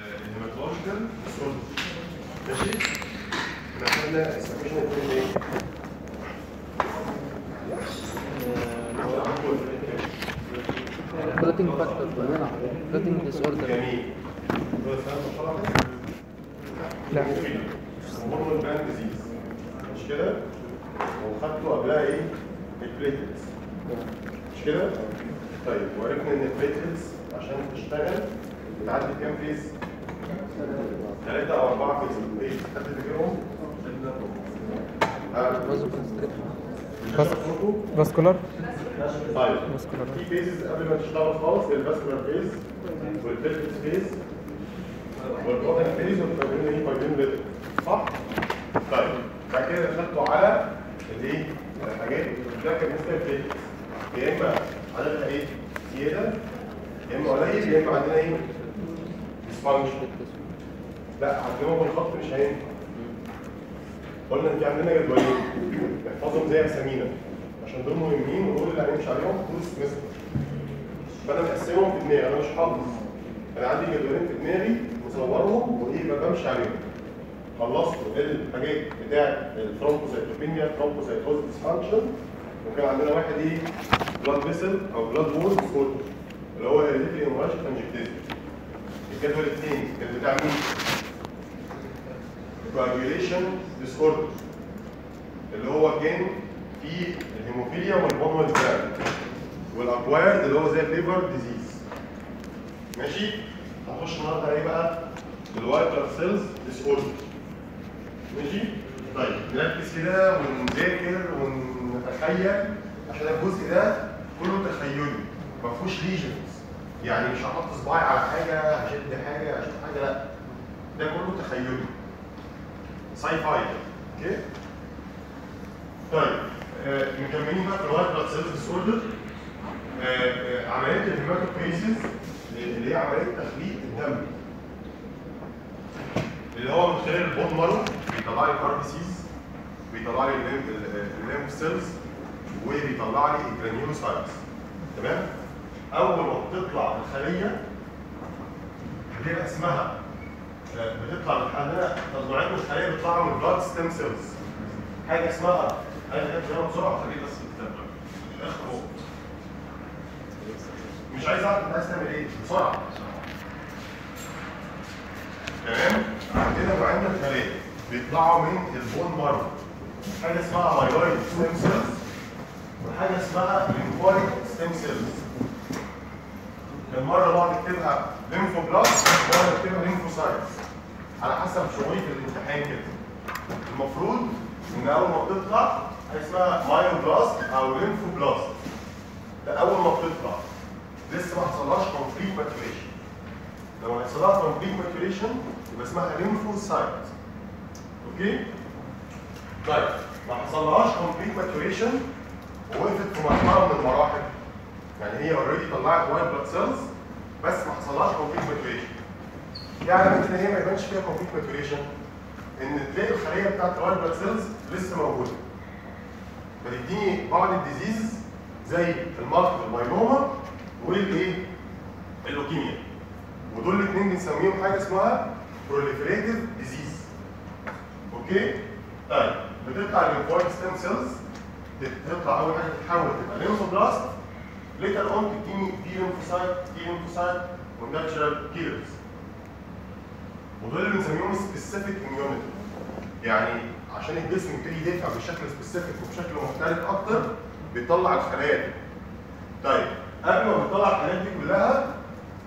الهيماتولوجيكال ديسوردر ماشي احنا خدنا السكشن الثاني ايه؟ كلوتينج فاكتور كلوتينج ديس اوردر جميل هو فاهم مصطلح لا هرمون بلان ديزيز مش كده؟ وخدته قبلها ايه؟ البليتلتس مش كده؟ طيب وعرفنا ان البليتلتس عشان تشتغل بتعدي كام فيز؟ ثلاثة أو أربعة فيز ايه؟ حد فاكرهم؟ آه. بازو كونستريكشن بس فاسكولار طيب فاسكولار في فيزز قبل ما تشتغل خالص زي الفاسكولار فيز والبلفيس فيز والبروتين فيز والفايبرين ايه فايبرين ليتر صح؟ طيب بعد كده دخلتوا على الايه؟ الحاجات ده كان بالنسبه للبلفيس يا اما عددها ايه؟ زياده يا اما قليل يا اما عندنا ايه؟ ديسفانكشن لا عندنا بالخط مش هينفع قلنا ان في عندنا جدولين نحفظهم زي اسامينا عشان دول مهمين ودول اللي هنمشي عليهم طول السمستر فانا مقسمهم في دماغي انا مش حافظ انا عندي جدولين في دماغي مصورهم وايه بقى بمشي عليهم خلصت الحاجات بتاعت الثرومبوسايتوبينيا ثرومبوسايتوز ديسفانكشن وكان عندنا واحد ايه بلاد فيسل او بلاد وول ديسوردر اللي هو هيريديتري هيموراجيك انجكتيزم الجدول الثاني كان بتاع مين؟ coagulation disorder اللي هو كان في الهيموفيليا والبونوال جراند والاكوايرد اللي هو زي الليفر ديزيز ماشي هنخش النهارده ايه بقى الوايت بلاد سيلز ديس اوردر ماشي طيب نركز كده ونذاكر ونتخيل عشان الجزء ده كله تخيلي ما فيهوش ليجنز يعني مش هحط صباعي على حاجه هشد حاجه اشوف حاجه لا ده كله تخيلي ساي فاي اوكي طيب آه، مكملين بقى في الوايت بلاد سيلز ديسوردر عمليه الهيماتوكريسيس اللي هي عمليه تخليط الدم اللي هو من خلال البون مارو بيطلع لي الار بي سيز بيطلع لي الليمف سيلز وبيطلع لي الجرانيولوسايتس تمام اول ما بتطلع الخليه بتبقى اسمها آه، بتطلع من عندنا تطلعات من الخليه بيطلعوا من بلاد ستيم سيلز حاجه اسمها انا كده بسرعه بسرعه خليه بس الكتاب اخر فوق مش عايز اعرف انت عايز تعمل ايه بسرعه تمام عندنا نوعين من الخلايا بيطلعوا من البون مارو حاجه اسمها مايلويد ستيم سيلز وحاجه اسمها ليمفويد ستيم سيلز المره بعض تكتبها ليمفوبلاست مره تكتبها ليمفوسايتس على حسب شغلي في الامتحان كده المفروض ان اول ما بتطلع اسمها مايوبلاست او ليمفوبلاست ده اول ما بتطلع لسه ما حصلهاش كومبليت ماتوريشن لو هيحصلها كومبليت ماتوريشن يبقى اسمها ليمفوسايت اوكي طيب ما حصلهاش كومبليت ماتوريشن ووقفت في مرحله من المراحل يعني هي اوريدي طلعت وايت بلاد سيلز بس ما حصلهاش كومبليت ماتوريشن ايه علامات ان هي ما يبانش فيها كومبليت ماتوريشن ان تلاقي الخليه بتاعت الوايت بلاد سيلز لسه موجوده فتديني بعض الديزيز زي المالتيبل مايلوما والايه اللوكيميا ودول الاثنين بنسميهم حاجه اسمها بروليفريتيف ديزيز اوكي طيب بتطلع الليمفويد ستيم سيلز تطلع اول حاجه تتحول تبقى ليمفوبلاست ليتر اون تديني دي ليمفوسايت دي ليمفوسايت وناتشرال كيلرز ودول اللي بنسميهم سبيسيفيك اميونيتي يعني عشان الجسم يبتدي يدافع بشكل سبيسيفيك وبشكل مختلف اكتر بيطلع الخلايا دي طيب قبل ما بيطلع الخلايا دي كلها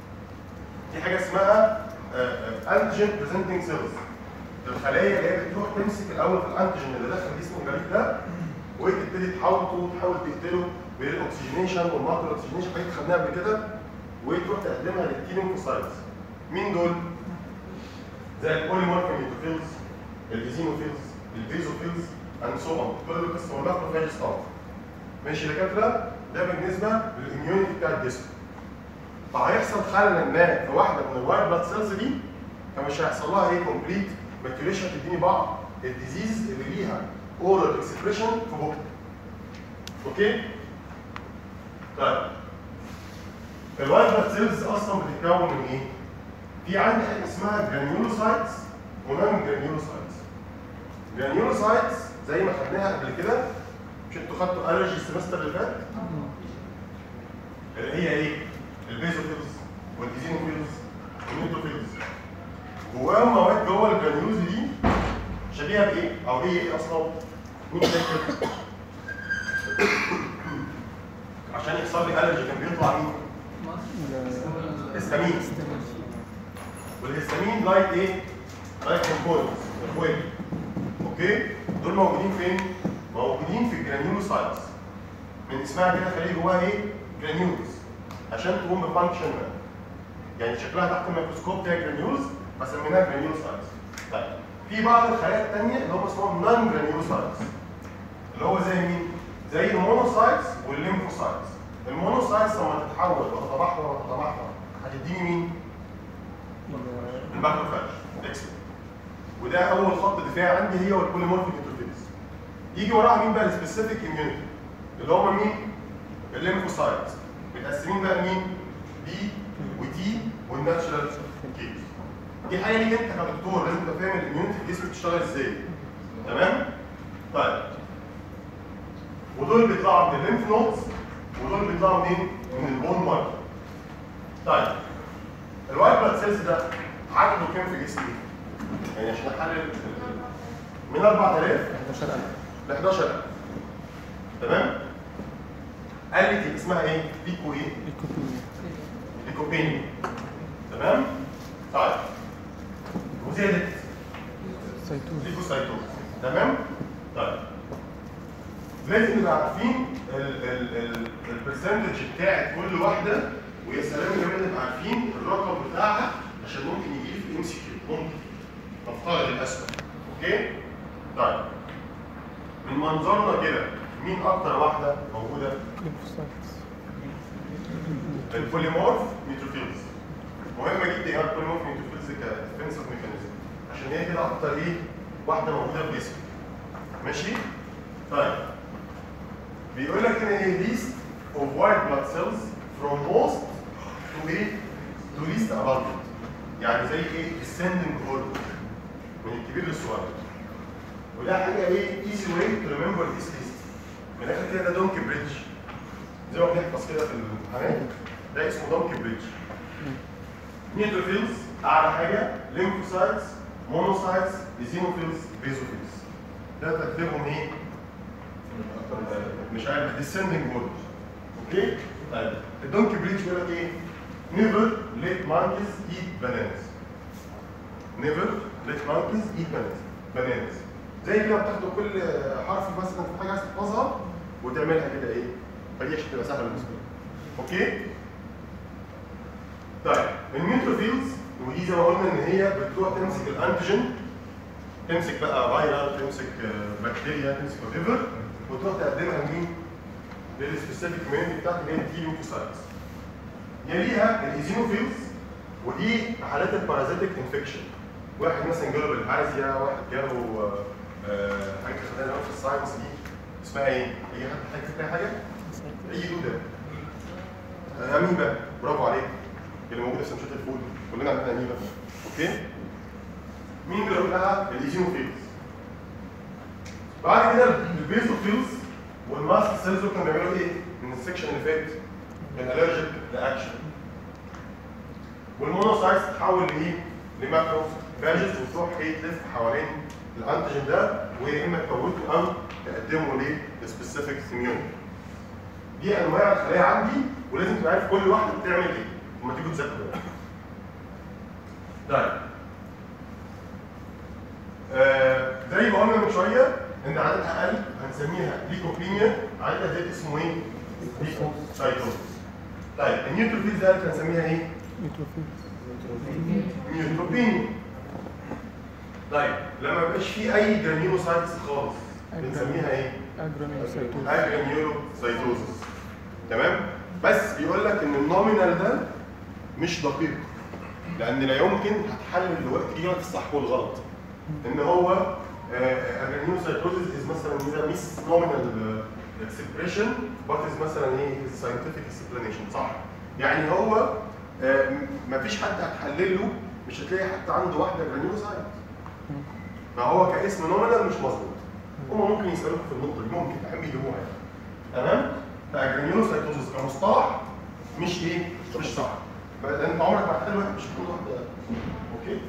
في حاجه اسمها انتيجين بريزنتنج سيلز الخلايا اللي هي بتروح تمسك الاول في الانتيجين اللي داخل جسم الغريب ده وتبتدي تحاوطه وتحاول تقتله بالاكسجينيشن والمالتي اوكسجينيشن حاجات خدناها قبل كده وتروح تقدمها للتيلينفوسايتس مين دول؟ زي البوليمورفين نيوتروفيلز الايزينوفيلز الفيزوفيلز اند سو اون كل دول قصه والماكروفاجز طبعا ماشي يا دكاتره ده بالنسبه للاميونيتي بتاع الجسم فهيحصل خلل ما في واحده من الوايت بلاد سيلز دي فمش هيحصل لها ايه كومبليت ماتيوريشن تديني بعض الديزيز اللي ليها اورال اكسبريشن في بقك اوكي طيب الوايت بلاد سيلز اصلا بتتكون من ايه في عندي حاجه اسمها جرانيولوسايتس ونون جرانيولوسايتس جرانيولوسايتس زي ما خدناها قبل كده مش انتوا خدتوا الرجي السمستر اللي فات اللي هي ايه؟ البيزوفيلز والايزينوفيلز والنيوتروفيلز جواهم مواد جوه الجرانيولز دي شبيهه بايه؟ او هي ايه اصلا؟ مين فاكر؟ عشان يحصل لي الرجي كان بيطلع مين؟ هيستامين والهيستامين لايك ايه؟ لايك كومبوننتس اخواتي اوكي؟ دول موجودين فين؟ موجودين في الجرانيولوسايتس من اسمها كده خليه جواها ايه؟ جرانيولز عشان تقوم بفانكشن يعني شكلها تحت الميكروسكوب فيها جرانيولز فسميناها جرانيولوسايتس طيب في بعض الخلايا الثانيه اللي هم اسمهم نون جرانيولوسايتس اللي هو زي مين؟ زي المونوسايتس والليمفوسايتس المونوسايتس لما تتحول وتتبحر وتتبحر هتديني مين؟ الماكروفاج اكسل وده اول خط دفاع عندي هي والبوليمورفيك انترفيس يجي وراها مين بقى السبيسيفيك اميونيتي اللي هم مين؟ الليمفوسايتس متقسمين بقى مين؟ بي وتي والناتشرال كيس دي حاجه ليك انت كدكتور لازم تبقى فاهم الاميونيتي في جسمك بتشتغل ازاي تمام؟ طيب ودول بيطلعوا من الليمف نودز ودول بيطلعوا منين؟ من البون مارك طيب الوايت بلاد سيلز ده عدده كام في جسمي؟ يعني عشان احلل من 4000 11000 ل 11000 تمام؟ قالت يبقى اسمها ايه؟ بيكو ايه؟ الكوبينيا ليكوبينيا تمام؟ طيب وزادت سيتوز ليكوسايتوز تمام؟ طيب لازم نبقى عارفين البرسنتج بتاعت كل واحده ويا سلام كمان نبقى عارفين الرقم بتاعها عشان ممكن يجي لي في الام سي كيو ممكن نفترض الاسوء اوكي؟ طيب من منظرنا كده مين اكتر واحده موجوده؟ ليمفوسايتس البوليمورف نيوتروفيلز مهمه جدا يعني البوليمورف نيوتروفيلز كديفنسيف ميكانيزم عشان هي كده اكتر ايه واحده موجوده في جسمك ماشي طيب بيقول لك ان هي ليست اوف وايت بلاد سيلز فروم موست تو ايه تو ليست abundant يعني زي ايه descending order من الكبير للصغير وده حاجه ايه easy way to remember this list من الاخر كده ده دونكي بريدج زي ما بنحفظ كده في الامتحانات ده اسمه دونكي بريدج نيوتروفيلز اعلى حاجه ليمفوسايتس مونوسايتس ايزينوفيلز بيزوفيلز ده ترتيبهم ايه؟ مش عارف descending orders اوكي؟ طيب الدونكي بريدج بيقول لك ايه؟ never let monkeys eat bananas never let monkeys eat bananas bananas زي كده بتاخدوا كل حرف مثلا في حاجه عايز تحفظها وتعملها كده ايه؟ فدي عشان تبقى سهله بالنسبه لك اوكي؟ طيب النيوتروفيلز ودي زي ما قلنا ان هي بتروح تمسك الانتيجين تمسك بقى فيرال تمسك آه، بكتيريا تمسك وات ايفر وتروح تقدمها لمين؟ للسبيسيفيك كوميونتي بتاعت اللي هي التي ليمفوسايتس يليها الايزينوفيلز ودي حالات البارازيتك انفكشن واحد مثلا جاله بالهازيا واحد جاله آه، آه، حاجه خدناها في الساينس دي اسمها ايه؟ اي حد حاجه فيها حاجه؟ اي دوده آه، اميبا برافو عليك اللي موجوده في سندوتشات الفول كلنا عندنا اميبا اوكي؟ مين بيقول لها الايزينوفيلز بعد كده البيزوفيلز والماست سيلز دول كانوا بيعملوا ايه؟ من السكشن اللي فات الالرجيك رياكشن والمونوسايتس تتحول لايه؟ لماكرو فاجز وتروح ايه تلف حوالين الانتيجين ده ويا اما تموته او تقدمه لسبيسيفيك اميون دي انواع الخلايا عندي ولازم تبقى عارف كل واحده بتعمل ايه لما تيجوا تذاكروا طيب آه زي ما قلنا من شويه ان عددها اقل هنسميها ليكوبينيا عددها زي اسمه ايه؟ ليكوسايتوز طيب النيوتروفيلز ده هنسميها ايه؟ نيوتروفيلز نيوتروبينيا طيب لما يبقاش في اي جرانيولوسايتس خالص بنسميها ايه؟ اجرانيوسايتوز اجرانيولوسايتوزس تمام؟ بس بيقول لك ان النومينال ده مش دقيق لان لا يمكن هتحلل دلوقتي يجي لك الصح والغلط ان هو اجرانيولوسايتوزس از مثلا ميس نومينال اكسبريشن وات از مثلا ايه ساينتفك اكسبلانيشن صح يعني هو آه، م- مفيش حد هتحلل له مش هتلاقي حتى عنده واحده جرانيولوسايت فهو كاسم نومينال مش مظبوط هم ممكن يسالوك في النقطه دي ممكن تحب يجيبوها يعني تمام فجرانيولوسايتوزس كمصطلح مش ايه مش صح لان انت عمرك ما هتحل واحد مش هتكون واحده اوكي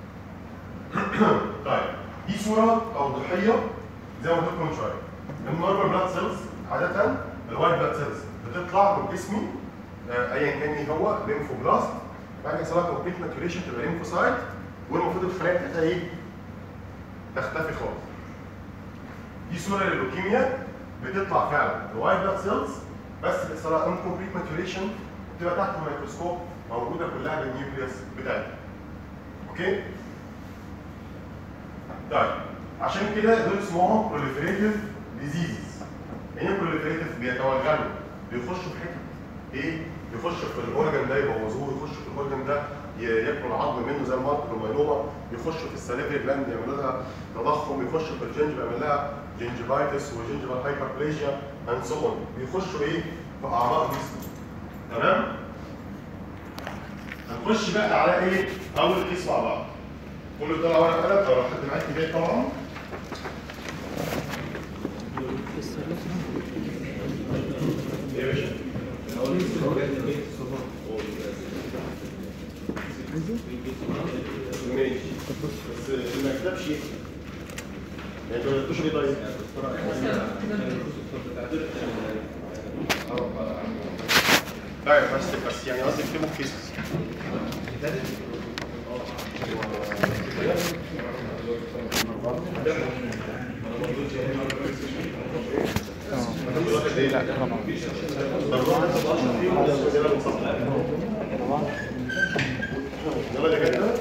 طيب دي صوره توضيحيه زي ما قلت لكم من شويه النورمال بلاد سيلز عاده الوايت بلاد سيلز بتطلع من جسمي آه، ايا كان ايه هو ليمفوبلاست بعد يحصل لها كومبليت ماتوريشن تبقى ليمفوسايت والمفروض الخلايا بتاعتها ايه؟ تختفي خالص. دي صوره لللوكيميا بتطلع فعلا الوايت بلاد سيلز بس بيحصل لها انكومبليت ماتوريشن بتبقى تحت الميكروسكوب موجوده كلها بالنيوكليوس بتاعتها. اوكي؟ طيب عشان كده دول اسمهم proliferative diseases. يعني ايه proliferative؟ بيتوغلوا بيخشوا في حته ايه؟ يخشوا في الاورجن ده يبوظوه، يخشوا في الاورجن ده ي- ياكلوا العظم منه زي المالتيبل مايلوما، يخشوا في السليفري جلاند يعملوا لها تضخم، يخشوا في الجنجب يعمل لها جنجيفايتس وجنجيفال هايبربليجيا اند سو اون، بيخشوا ايه؟ في اعضاء جسمه. تمام؟ هنخش بقى على ايه؟ اول كيس مع بعض. كله طلع ورقه قلم لو حد معاك كده طبعا. إيه يا باشا؟ ماشي بس ما كتبش ايه؟ يعني انتوا ما كتبتوش ليه طيب؟ طيب بس بس يعني قصدي اكتبوا كيس لا طبعا يلا يا جدع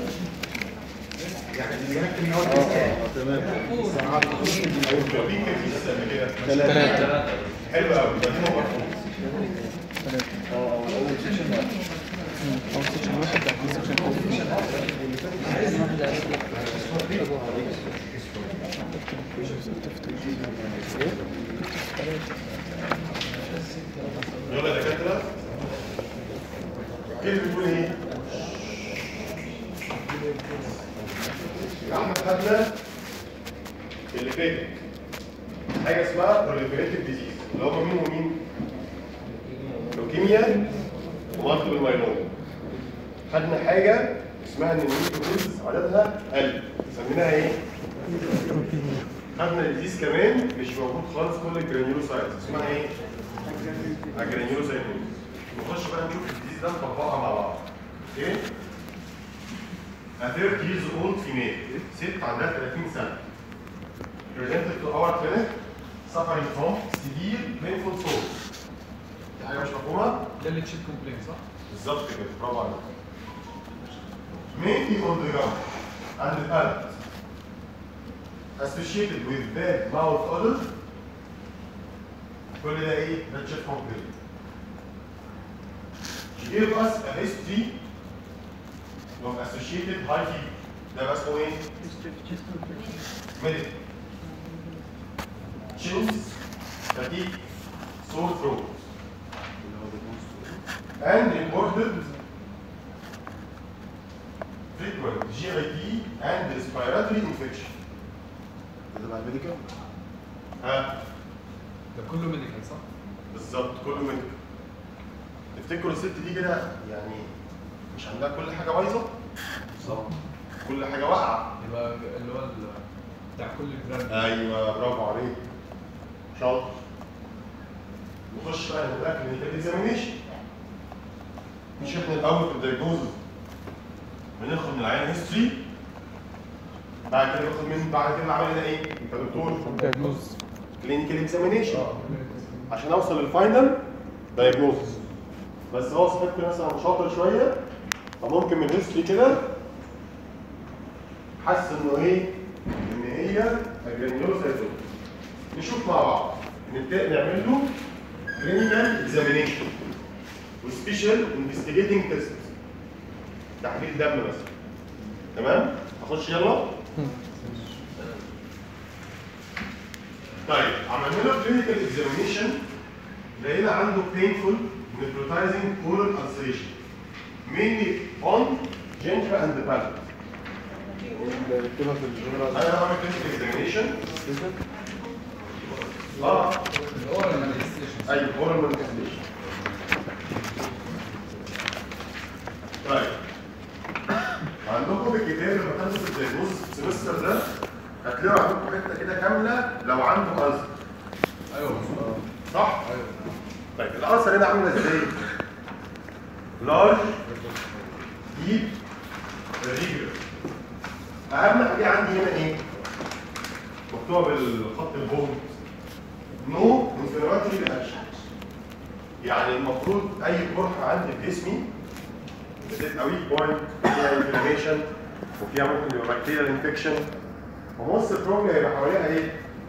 ثلاثة حلو قوي ده هو مرفوض ثلاثة أول سيكشن واحد بعد سيكشن يلا يا دكاتره كيف بتقول ايه؟ احنا خدنا اللي فاتت حاجه اسمها proliferative disease اللي هم مين ومين؟ لوكيميا ومالتيبل مايلوما خدنا حاجه اسمها ان النيوكليوز عددها قل سميناها ايه؟ خدنا الديزيز كمان مش موجود خالص كل الجرانيولوسايتس اسمها ايه؟ الجرانيولوسايتوز نخش بقى نشوف الديزيز ده نطبقها مع بعض اوكي؟ A 30 years old female ست عندها 30 سنة presented to our clinic suffering from severe painful sores دي حاجة مش مفهومة؟ ده اللي تشيت كومبلين صح؟ بالظبط كده برافو عليك mainly on the gum and the palate associated with bad mouth odor كل ده ايه؟ ده تشيك كومبلين She gave us a history of associated high fever ده بقى اسمه ايه؟ medical chills fatigue sore throat and reported frequent GIT and respiratory infection. ده بقى الميديكال ها ده كله ميديكال صح؟ بالظبط كله ميديكال. تفتكروا الست دي كده يعني مش عندها كل حاجه بايظه؟ بالظبط كل حاجه واقعه. يبقى اللي هو ال- بتاع كل براند ايوه برافو عليك. شاطر. نخش بقى نبدا كلينيكال اكزامينيشن. مش احنا الاول في الدايجنوز بناخد من العيان هيستوري بعد كده باخد من بعد كده العمل ده ايه؟ انت دكتور دايجنوز كلينيكال اكزامينيشن عشان اوصل للفاينل دايجنوستس بس هو صاحبك مثلا شاطر شويه فممكن من الهيستوري كده حاسس انه ايه؟ ان هي جرانيولوسايتوم نشوف مع بعض نبدا نعمل له كلينيكال اكزامينيشن وسبيشال انفستيجيتنج تيست تحليل دم مثلا تمام؟ اخش يلا طيب عملنا له كلينيكال اكزامينيشن لقينا عنده painful necrotizing oral ulceration mainly on جينجفا اند بالت نكتبها في الجنرال انا هعمل كلينيكال اكزامينيشن اه الاورال مانيفستيشن ايوه اورال مانيفستيشن طيب عندكم في الكتاب لما تاخدوا في الدياجنوز السمستر ده هتلاقوا عندكم حته كده كامله لو عنده ألسر ايوه مظبوط صح؟ ايوه طيب الألسر هنا عامله ازاي؟ لارج ديب ريجر اهم حاجه عندي هنا ايه؟ مكتوبه بالخط البوم نو انفلاماتوري رياكشن يعني المفروض اي قرحه عندي في جسمي بتبقى ويك بوينت فيها انفلاميشن وفيها ممكن يبقى بكتيريال انفكشن ونص البروبلم هيبقى حواليها ايه؟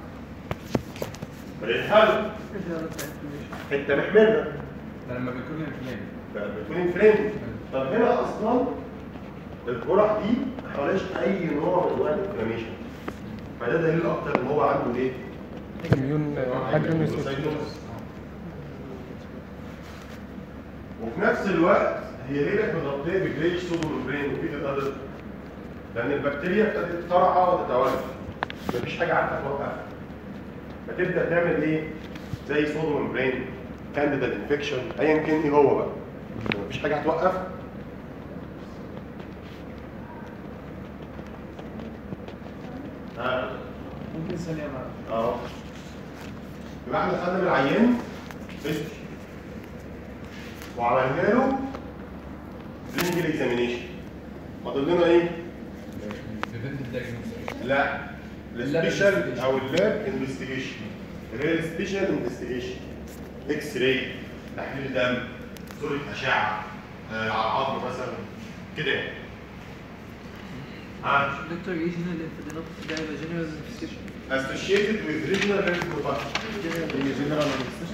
الهلو حته محمله ده لما بيكون انفلام بتكون انفلام طب هنا اصلا الجرح دي ما حواليش اي نوع من انواع الانفلاميشن فده دليل اكتر ان هو عنده ايه؟ اميون اجرينوس سايتوز. وفي نفس الوقت هي ليه بقت مغطيه بجريش سودو ممبرين وفي الأدر لان البكتيريا ابتدت ترعى وتتوالد مفيش حاجه عارفه توقفها فتبدا تعمل ايه؟ زي سودو ممبرين كانديدا انفكشن ايا كان ايه هو بقى مفيش حاجه هتوقفها ها ممكن ثانية معلش اه يبقى احنا خدنا من العيان هيستوري وعملنا له كلينيكال اكزامينيشن فاضل لنا ايه؟ بريفنت دايجنوستيك لا السبيشال او اللاب انفستيجيشن اللي هي السبيشال انفستيجيشن اكس راي تحليل دم صوره اشعه آه على العظم مثلا كده يعني ها دكتور ريجنال انفيدينوب ده يبقى جنرال انفستيشن associated with regional lymphocytes جنرال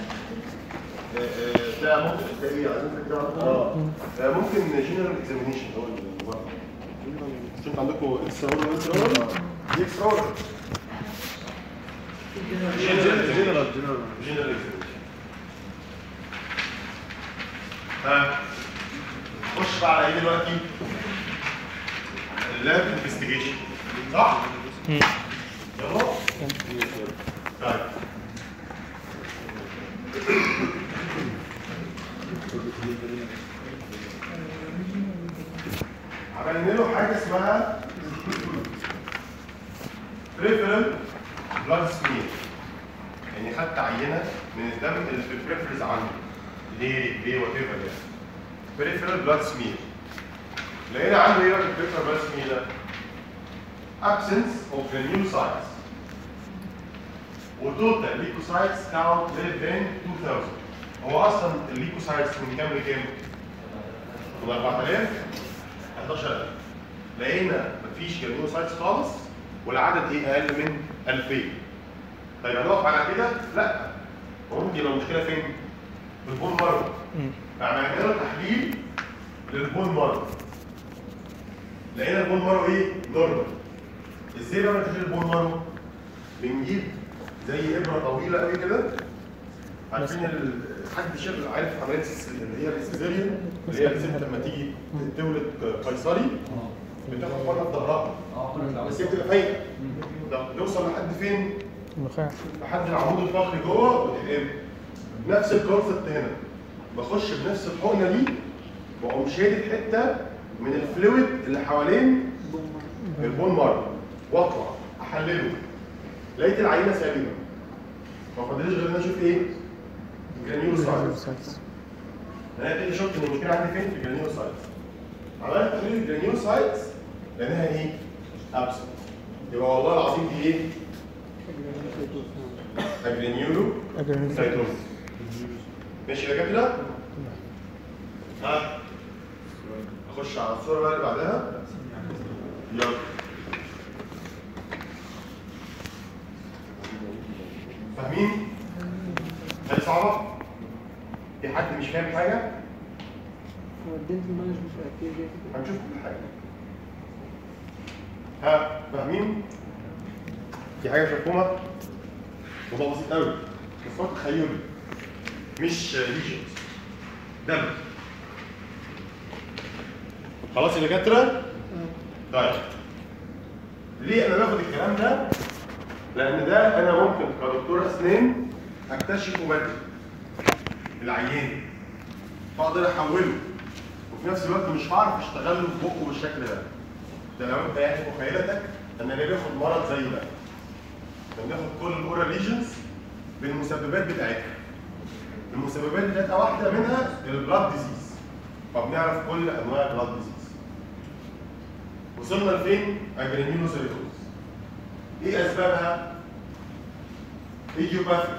ده ممكن ده ايه عايزين كده اه آه، ممكن جنرال اكزامينيشن هو اللي مش انتوا عندكم اكس رول واكس رول دي اكس رول جنرال جنرال جنرال اكزامينيشن ها خش بقى على ايه دلوقتي اللاب انفستيجيشن صح؟ يلا طيب عملنا له حاجه اسمها بريفرال بلاد سمير يعني خدت عينه من الدم اللي في البريفرز عندي ليه ليه وات ايفر يعني بريفرال بلاد سمير لقينا عنده ايه بقى البريفرال بلاد سمير ده؟ absence of granulocytes وتوتال ليكوسايتس كاونت less than 2000 هو اصلا الليكوسايتس من كام لكام؟ من 4000 11000 لقينا مفيش جرانيولوسايتس خالص والعدد ايه اقل من 2000 طيب هنقف على كده؟ لا هو ممكن يبقى المشكله فين؟ في البون مارو فعملنا له تحليل للبون مارو لقينا البون مارو ايه؟ نورمال ازاي بقى نكتشف البون مارو؟ بنجيب زي ابره طويله قوي كده عارفين ال- حد شاف عارف عمليه الس- اللي هي السيزيريان اللي هي الست لما تيجي تولد قيصري بتاخد مره في ظهرها اه بس هي بتبقى فايقه ده توصل لحد فين؟ النخاع لحد العمود الفقري جوه وتتقلب نفس الكونسبت هنا بخش بنفس الحقنه دي واقوم شادد حته من الفلويد اللي حوالين البون مارو واطلع احلله لقيت العينه سليمه ما فاضليش غير ان أنا اشوف ايه؟ جرانيولوسايتس انا كده شفت ان المشكله عندي فين في الجرانيولوسايتس عملت تحليل الجرانيولوسايتس لانها ايه؟ ابسنت يبقى والله العظيم دي ايه؟ اجرانيولو اجرينوس سايتوز ماشي يا كده ها اخش على الصوره بقى اللي بعدها يلا فاهمين؟ هل صعبة؟ في حد مش فاهم حاجة؟ هو الدنتال مانجمنت اكتيفيتي هنشوف كل حاجة. ها فاهمين؟ في حاجة مش مفهومة؟ موضوع بسيط قوي بس هو تخيلي مش ليجنز دم خلاص يا دكاتره طيب ليه انا باخد الكلام ده لان ده انا ممكن كدكتور اسنان اكتشفه بدري العيان فاقدر احوله وفي نفس الوقت مش هعرف اشتغل له في بقه بالشكل ده ده لو انت يعني مخيلتك ان انا باخد مرض زي ده بناخد كل الاورال ليجنز بالمسببات بتاعتها المسببات بتاعتها واحده منها البلاد ديزيز فبنعرف كل انواع البلاد ديزيز وصلنا لفين؟ اجرينيولوسيروز ايه اسبابها؟ ايديوباثيك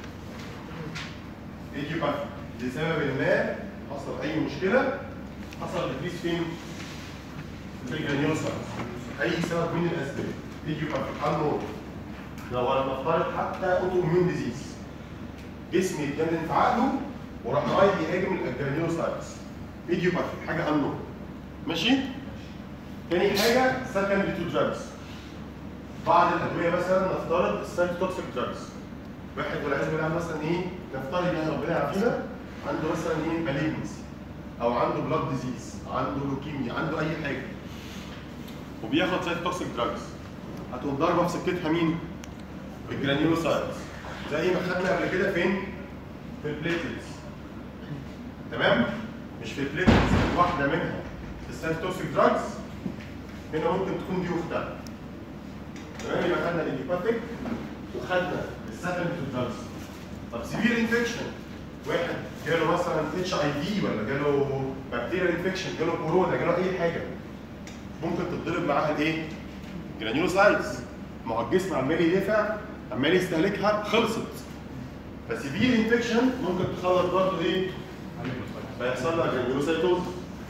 ايديوباثيك لسبب ما حصل اي مشكله حصل ديكريس فين؟ في الجرانيولوسيروز اي سبب من الاسباب ايديوباثيك انور لو انا نفترض حتى اوتو اميون ديزيز جسمي يتجنن في عقله وراح رايح يهاجم الجرانيولوسايتس ايديوباثيك حاجه انور ماشي؟ تاني حاجه سكندري تو دراجز بعض الادويه مثلا نفترض السايتوتوكسيك دراجز واحد والعياذ بالله مثلا ايه نفترض ان ربنا يعافينا عنده مثلا ايه مالجنسي او عنده بلاد ديزيز عنده لوكيميا عنده اي حاجه وبياخد سايتوتوكسيك دراجز هتقوم ضاربه في سكتها مين؟ الجرانيولوسايتس زي ما خدنا قبل كده فين؟ في البليتلتس تمام؟ مش في البليتلتس واحده منها السايتوتوكسيك دراجز هنا ممكن تكون دي اختها تمام يبقى خدنا الايديوباثيك وخدنا السكند دراجز طب سيفير انفكشن واحد جاله مثلا اتش اي في ولا جاله بكتيريا انفكشن جاله كورونا جاله اي حاجه ممكن تتضرب معاها الايه؟ جرانيولوسايتس ما هو الجسم عمال يدافع عمال يستهلكها خلصت فسيفير انفكشن ممكن تخلص برضه ايه؟ فيحصل لها جرانيولوسايتوز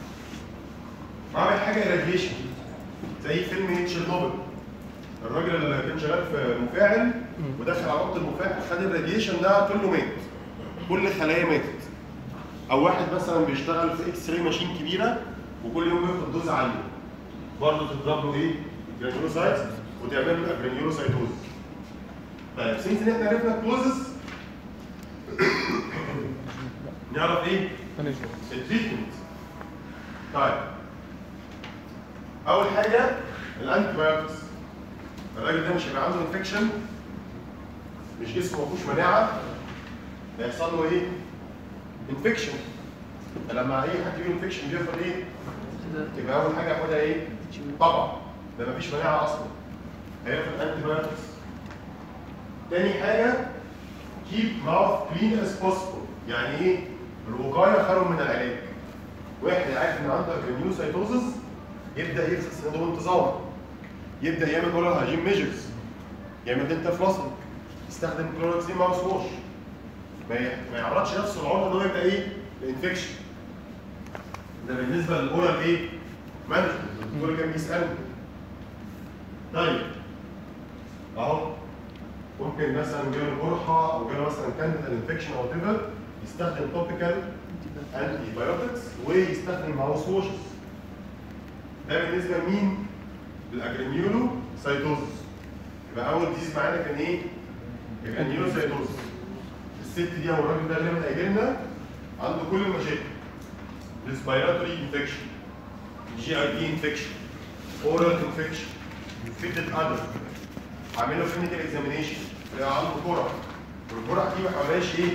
عامل حاجه راديشن زي فيلم تشيرنوبل الراجل اللي كان شغال في مفاعل ودخل على اوضه المفاعل خد الراديشن ده كله مات كل خلايا ماتت او واحد مثلا بيشتغل في اكس راي ماشين كبيره وكل يوم بياخد دوز عاليه برضه تضرب له ايه؟ جرانيولوسايتس وتعمل له جرانيولوسايتوز طيب سنس ان احنا عرفنا الكوزز نعرف ايه؟ مانجمنت التريتمنت طيب اول حاجه الانتي بايوتكس الراجل ده مش هيبقى عنده انفكشن مش جسمه ما فيهوش مناعه هيحصل له ايه؟ انفكشن فلما اي حد يجيله انفكشن بياخد ايه؟ يبقى اول حاجه ياخدها ايه؟ طبعا ده مفيش مناعه اصلا هياخد انتي بايوتكس تاني حاجه keep mouth clean as possible يعني ايه؟ الوقايه خير من العلاج واحد عارف ان عنده جرانيولوسايتوزس يبدا يغسل سنانه بانتظام يبدا يعمل اورال هايجين ميجرز يعمل دنتال فلوسنج يستخدم كلوروكسين ماوس ووش ما ي- ما يعرضش نفسه للعرضه ان هو يبقى ايه؟ الانفكشن ده بالنسبه للاورال ايه؟ مانجمنت الدكتور اللي كان بيسالني طيب اهو ممكن مثلا جاله جرحى او جاله مثلا كانديدال انفكشن او ايفر يستخدم توبيكال انتي بايوتكس ويستخدم ماوس ووشز ده بالنسبه لمين؟ للاجرينيولو سايتوزس يبقى اول ديزيز معانا كان ايه؟ اجرينيولو سايتوزس الست دي او الراجل ده اللي هيجي لنا عنده كل المشاكل ريسبيراتوري انفكشن جي اي دي انفكشن اورال انفكشن فيتد ادر عامل له كلينيكال اكزامينيشن عنده جرح والجرح دي ما حواليهاش ايه؟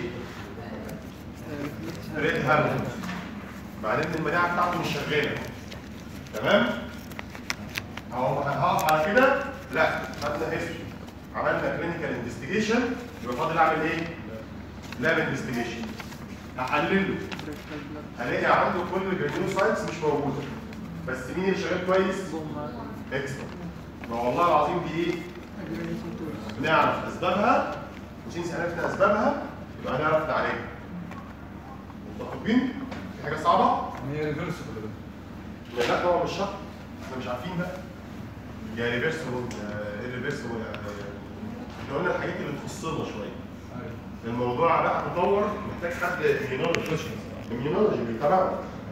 ريد هارد معناه ان المناعه بتاعته مش شغاله تمام؟ اهو هقف على كده لا خدنا هيستوري عملنا كلينيكال انفستيجيشن يبقى فاضل اعمل ايه؟ لاب انفستيجيشن هحلله هلاقي عنده كل الجرانيولوسايتس مش موجوده بس مين اللي شغال كويس؟ اكسبرت ما والله العظيم دي ايه؟ نعرف اسبابها وسينس عرفنا اسبابها يبقى هنعرف نعالجها متفقين؟ في حاجه صعبه؟ هي ريفرسبل لا لا طبعا مش شرط احنا مش عارفين بقى يا ريفرسبل ايه ريفرسبل احنا قلنا الحاجات اللي تخصنا شويه الموضوع بقى تطور محتاج حد اميونولوجي اميونولوجي بيتابعنا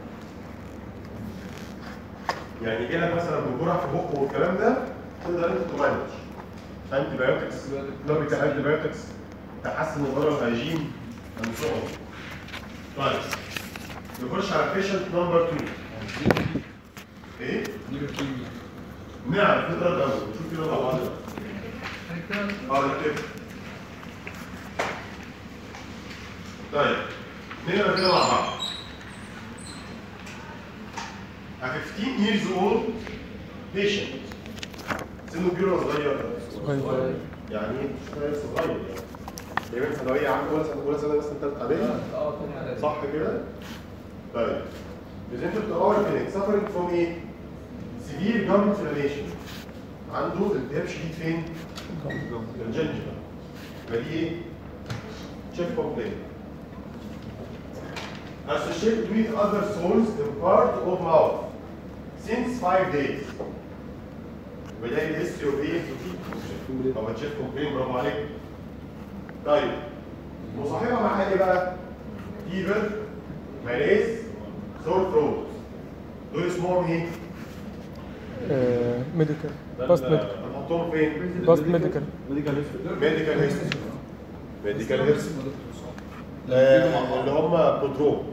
يعني جه لك مثلا بجرح في بقه والكلام ده تقدر انت تمانج انتي بايوتكس توبيكال انتي بايوتكس تحسن الاورال هايجين اند سو طيب نخش على بيشنت نمبر 2 ايه؟ نيوروكيميا نعم فكرة دم شوف كده مع بعض اه نكتب طيب نقرا كده مع بعض A 15 years old patient سنه كبير ولا صغير؟ صغير. يعني شوية صغير يعني تقريبا ثانوية عامة أولى سنة أولى سنة مثلا ثالثة إعدادي اه تاني اعدادي صح كده؟ طيب presented to our clinic suffering from a severe gum inflammation عنده التهاب شديد فين؟ في الجنجبة يبقى دي ايه؟ chef complaint associated with other sores in part of mouth since five days يبقى ده الهيستوري اوف ايه؟ او chef complaint برافو عليك طيب مصاحبها معاها ايه بقى؟ فيفر ماليز سور ثروت دول اسمهم ايه؟ ميديكال باست ميديكال هنحطهم فين؟ باست ميديكال ميديكال هيستوري ميديكال هيستوري ميديكال هيستوري اللي هم بروترو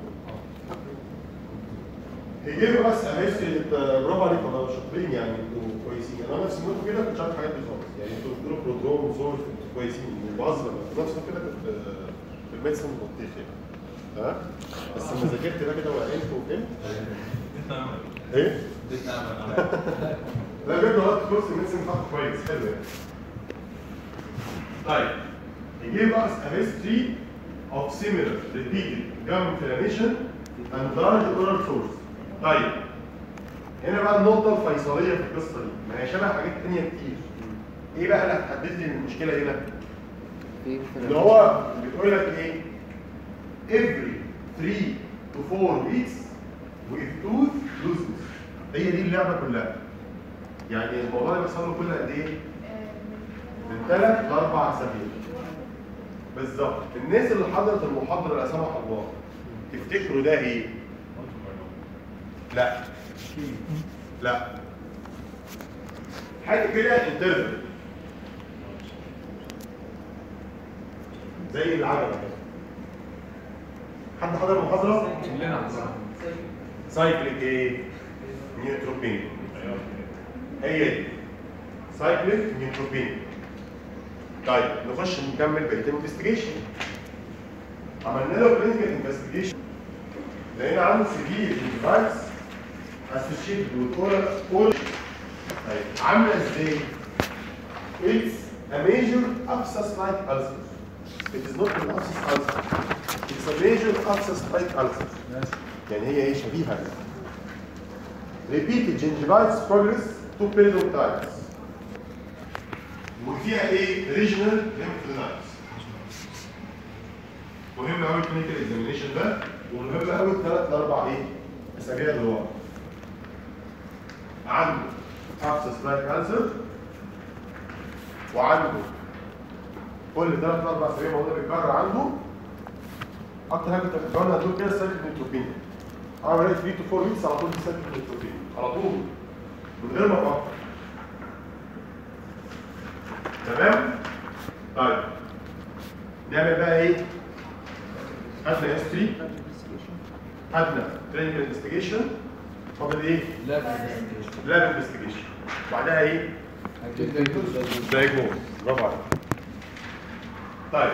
هيجيبوا بس هيستوري برافو عليكم والله شاطرين يعني انتوا كويسين انا نفسي منكم كده كنت عارف الحاجات دي خالص يعني انتوا بتقولوا بروترو وصور كويسين بهزر نفس كده كنت في الميدسن بطيخ يعني ها بس لما ذاكرت بقى كده وعينت وفهمت ايه؟ لا بجد والله كورس الميدسن بتاعك كويس حلو يعني طيب يجيب us a history of similar repeated gum inflammation and large oral source طيب هنا بقى النقطة الفيصلية في القصة دي ما هي شبه حاجات تانية كتير ايه بقى اللي هتحدد لي المشكلة هنا؟ ان هو بيقول لك ايه؟ every 3 to 4 weeks with tooth loses هي دي اللعبة كلها يعني الموضوع ده بيحصل له كل قد ايه؟ من ثلاث لاربع اسابيع بالظبط الناس اللي حضرت المحاضره لا سمح الله تفتكروا ده ايه؟ لا لا حاجه كده انترفل زي العجله كده حد حضر المحاضره؟ كلنا عندنا سايكليك ايه؟ نيوتروبين هي دي سايكليك نيوتروبين طيب نخش نكمل بقيه الانفستيجيشن عملنا له كلينيكال انفستيجيشن لقينا عنده سيفير انفايتس اسوشيتد وذ اورال اورال طيب عامله ازاي؟ It's a major abscess-like ulcer. It is not an abscess ulcer. It's a major abscess-like ulcer. يعني هي ايه شبيهه كده. Repeated gingivitis progress to periodontitis. وفيها ايه؟ regional lymphdenitis. مهم قوي الكلينيكال اكزامينيشن ده ومهم قوي الثلاث لاربع ايه؟ اسابيع اللي ورا. عنده abscess like cancer وعنده كل ثلاث اربع اسابيع الموضوع بيتكرر عنده اكتر حاجه بتفكرنا دول كده سايكل نيوتروبين انا بلاقي 3 تو 4 ويكس على طول سايكل نيوتروبين على طول من غير ما افكر تمام طيب نعمل بقى ايه خدنا هيستوري خدنا كلينيكال انفستيجيشن فاضل ايه لا انفستيجيشن لاب انفستيجيشن بعدها ايه دايجنوز برافو عليك طيب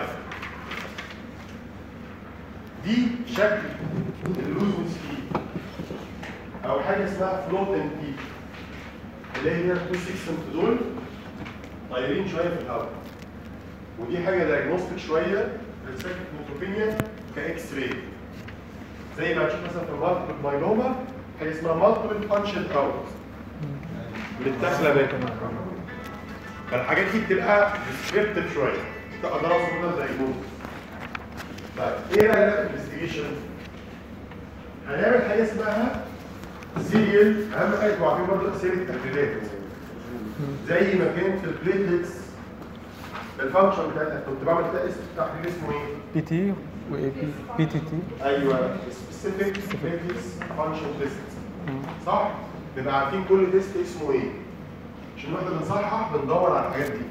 دي شكل اللوزنس فيه او حاجه اسمها فلوتنج تي اللي هي تو سيكسنت دول طايرين شويه في الهواء ودي حاجه دايجنوستيك شويه للسكت نيوتروبينيا كاكس راي زي ما هتشوف مثلا في المالتيبل مايلوما حاجه اسمها مالتيبل بانشد اوت متاخله منها فالحاجات دي بتبقى ديسكريبتيف شويه تقدر اوصف منها دايجنوز طيب ايه بقى الانفستيجيشن؟ هنعمل حاجه اسمها سيريال اهم حاجه تبقوا عارفين برضه سيريال التحليلات زي ما كان في البليتلتس الفانكشن بتاعتها كنت بعمل كده اسم تحليل اسمه ايه؟ بي تي واي بي بي تي تي ايوه سبيسيفيك بليتلتس فانكشن تيست صح؟ نبقى عارفين كل تيست اسمه ايه عشان واحنا بنصحح بندور على الحاجات دي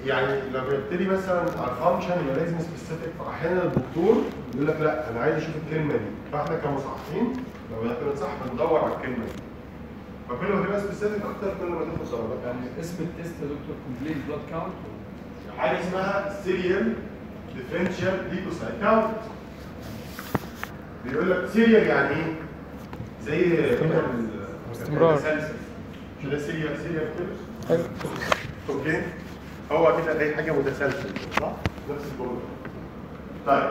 يعني لما يبتدي مثلا على الفانكشن يبقى لازم سبيسيفيك فاحيانا الدكتور يقول لك لا انا عايز اشوف الكلمه دي فاحنا كمصححين لو احنا بنصح بندور على الكلمه دي فكل ما تبقى سبيسيفيك اكتر كل ما تاخد درجات يعني اسم التيست يا دكتور كومبليت بلاد كاونت حاجه اسمها سيريال ديفرنشال ليكوسايت كاونت بيقول لك سيريال يعني ايه؟ زي كده ال- استمرار. التسلسل. مش ده سيريال سيريال كده حلو اوكي هو كده اي حاجه متسلسل صح نفس البروجرام طيب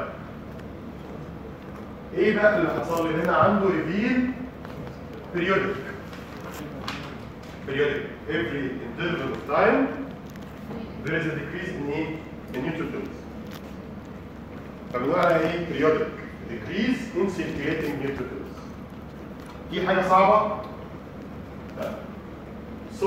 ايه بقى اللي حصل لي هنا عنده ريفيل periodic periodic every interval of time there is a decrease in ايه in neutrophils فبنقول عليها ايه periodic decrease in circulating neutrophils دي حاجه صعبه طيب so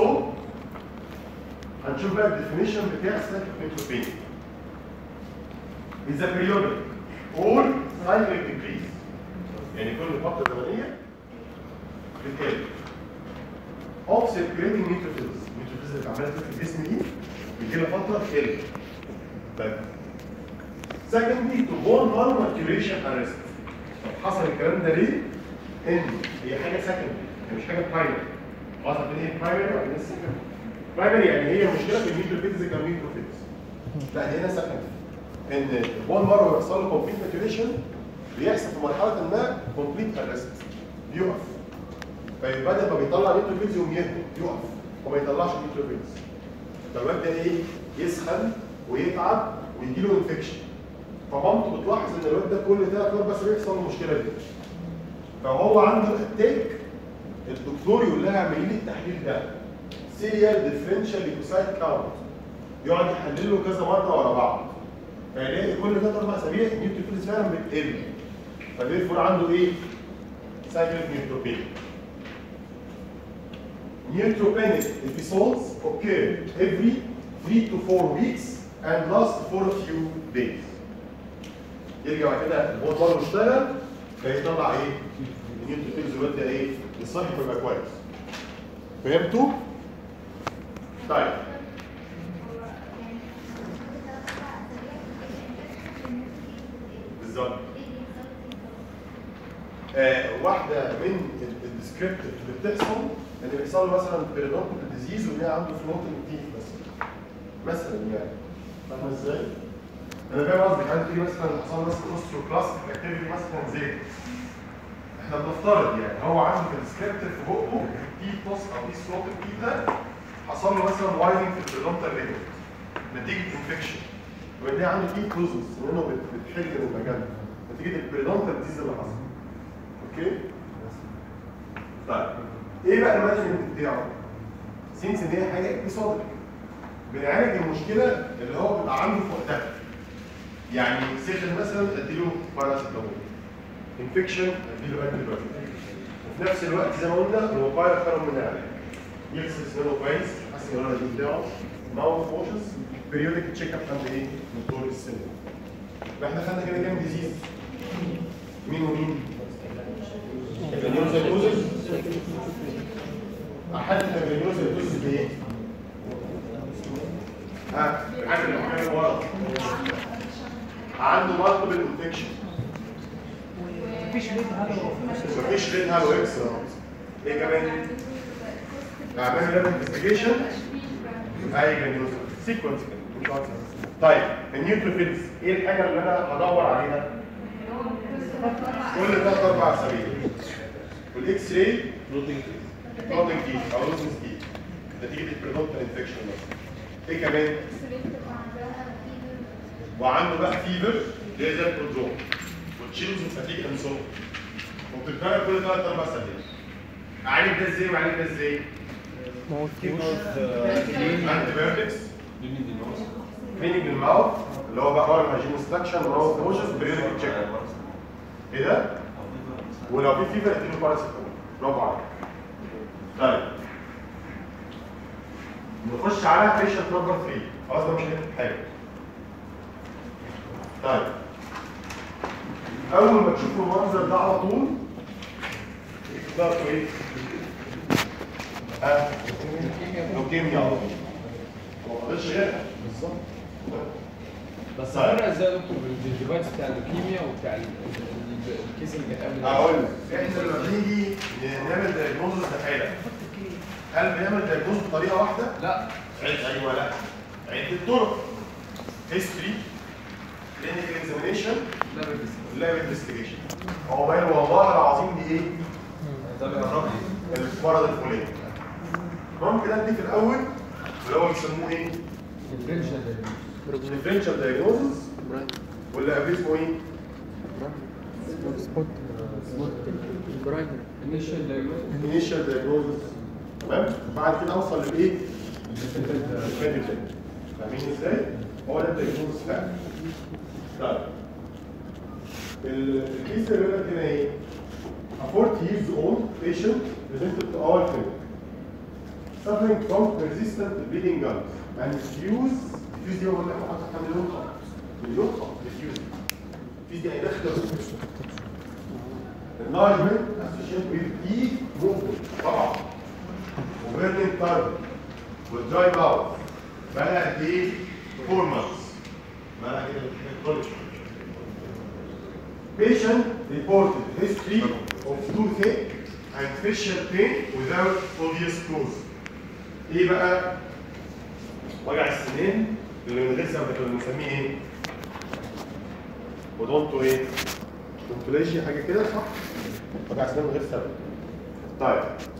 هنشوف بقى الديفينيشن بتاع سايكل نيوتروبينيا is a periodic or cyclic decrease يعني كل فترة زمنية بتقل of circulating neutrophils neutrophils اللي عمالة تدخل في الجسم دي بيجي لها فترة تقل طيب secondly to bone marrow maturation arrest طب حصل الكلام ده ليه؟ ان هي حاجة secondary هي مش حاجة primary خلاص عارفين ايه primary ولا secondary برايمري يعني هي مشكله في الميتروفيزيك الميتروفيز لا دي هنا سكندري ان البون مره يحصل له كومبليت ماتوريشن بيحصل في مرحله ما كومبليت ارست بيقف فبدل ما بيطلع ميتروفيز يقوم يهدى يقف وما يطلعش ميتروفيز فبيبدا ايه يسخن ويتعب ويجي له انفكشن فمامته بتلاحظ ان الواد ده كل ثلاث اربع اسابيع يحصل له المشكله دي فهو عنده اتاك الدكتور يقول لها اعملي لي التحليل ده سيريال ديفرنشال ليكوسايت كاونت يقعد يحلل له كذا مره ورا بعض فيلاقي كل ثلاث اربع اسابيع النيوتروفيلز فعلا بتقل فبيرفور عنده ايه؟ سايكليك نيوتروبينيا Neutropenic episodes occur every 3 to 4 weeks and last for a few days. يرجع بعد كده البول برضه يشتغل فيطلع ايه؟ النيوتروفيلز الواد ده ايه؟ يصحي ويبقى كويس. فهمتوا؟ طيب بالظبط آه واحده من الديسكريبت اللي بتحصل ان بيحصل له مثلا بيريدونتال ديزيز وهي عنده فلوتنج تيث مثلا مثلا يعني فاهم ازاي؟ انا فاهم قصدك عايز تقولي مثلا حصل له مثلا اوسترو كلاستيك اكتيفيتي مثلا زيت احنا بنفترض يعني هو عنده في السكريبت في بقه في بوس او في صوت البيتا حصل له مثلا وايدنج في البريدونتال ليجمنت نتيجه انفكشن وبالتالي عنده في كلوزز لانه بت- بتحل من المكان ده نتيجه البريدونتال ديزيز اللي حصل اوكي طيب ايه بقى المانجمنت بتاعه؟ سينس ان هي حاجه اقتصاديه بنعالج المشكله اللي هو بيبقى عنده في وقتها يعني سيخن مثلا اديله باراسيتامول انفكشن اديله انتي وفي نفس الوقت زي ما قلنا الوقايه خير من العلاج يغسل اسنانه كويس يحسن الولد بتاعه ماوث واشز بيريودك تشيك اب عند ايه؟ دكتور السن احنا خدنا كده كام ديزيز مين ومين؟ الجنيوزايتوزس احد الجنيوزايتوزس بايه؟ ها الحاجه اللي محتاجه ورا عنده مالتيبل انفكشن مفيش ليه هذا مفيش لين هالو اكس ايه كمان؟ اعمل لاب انفستيجيشن اي جنيوز سيكونس طيب النيوتروفيلز ايه الحاجه اللي انا هدور عليها؟ كل ثلاث اربع اسابيع والاكس راي بلوتنج بلوتنج كيت او لوزنج كيت نتيجه البريدونتال انفكشن مثلا ايه كمان؟ وعنده بقى فيفر اللي هي زي البرودروم وتشيلز وفاتيك اند سو وبتتكرر كل ثلاث اربع اسابيع اعالج ده ازاي واعالج ده ازاي؟ موت انتي بايوتكس كليننج الماوث اللي هو بقى اورال هايجين انستراكشن ماوث موشنز بريودك تشيك ايه ده؟ ولو في فيفر اديله باراسيتامول برافو عليك طيب نخش على بيشنت نمبر 3 خلاص ده مش هنكتب حاجه طيب اول ما تشوفوا المنظر ده على طول تقدروا ايه؟ ها لوكيميا على طول ما فاضلش غيرها بالظبط بس طيب. فرق ازاي يا دكتور بين الجنجيفايتس بتاع اللوكيميا وبتاع ال- ال- ال- الكيس اللي كانت قبل ده؟ هقول لك احنا لما بنيجي نعمل دايجنوز لحاله هل بنعمل دايجنوز بطريقه واحده؟ لا عد ايوه لا عده طرق هيستوري كلينيكال اكزامينيشن لا بس لاب انفستيجيشن هو باين والله العظيم دي ايه؟ ده بيقرب لي المرض الفلاني ممكن ادي في الاول اللي هو بيسموه ايه؟ ديفرنشال ديفرنشال دايجنوزز واللي قبليه اسمه ايه؟ سبوت برايمر انيشال دايجنوز انيشال دايجنوزز تمام؟ بعد كده اوصل لايه؟ الميديكال فاهمين ازاي؟ هو ده الدايجنوز فعلا طيب ال- الكيس اللي بيقول لك هنا ايه؟ A 40 years old patient presented to our clinic suffering from persistent bleeding gums and diffuse diffuse دي بقول لك حضرتك كام مليون خط مليون خط diffuse diffuse دي يعني داخله enlargement associated with deep movement طبعا وبيرنينج تارجت والدراي ماوث بقى قد ايه؟ 4 months بقى كده كولج Patient reported history of toothache and facial pain without obvious cause. ايه بقى؟ وجع السنين اللي من غير سبب كنا بنسميه ايه؟ ودونتو ايه؟ دونتولوجي حاجه كده صح؟ وجع سنين من غير سبب. طيب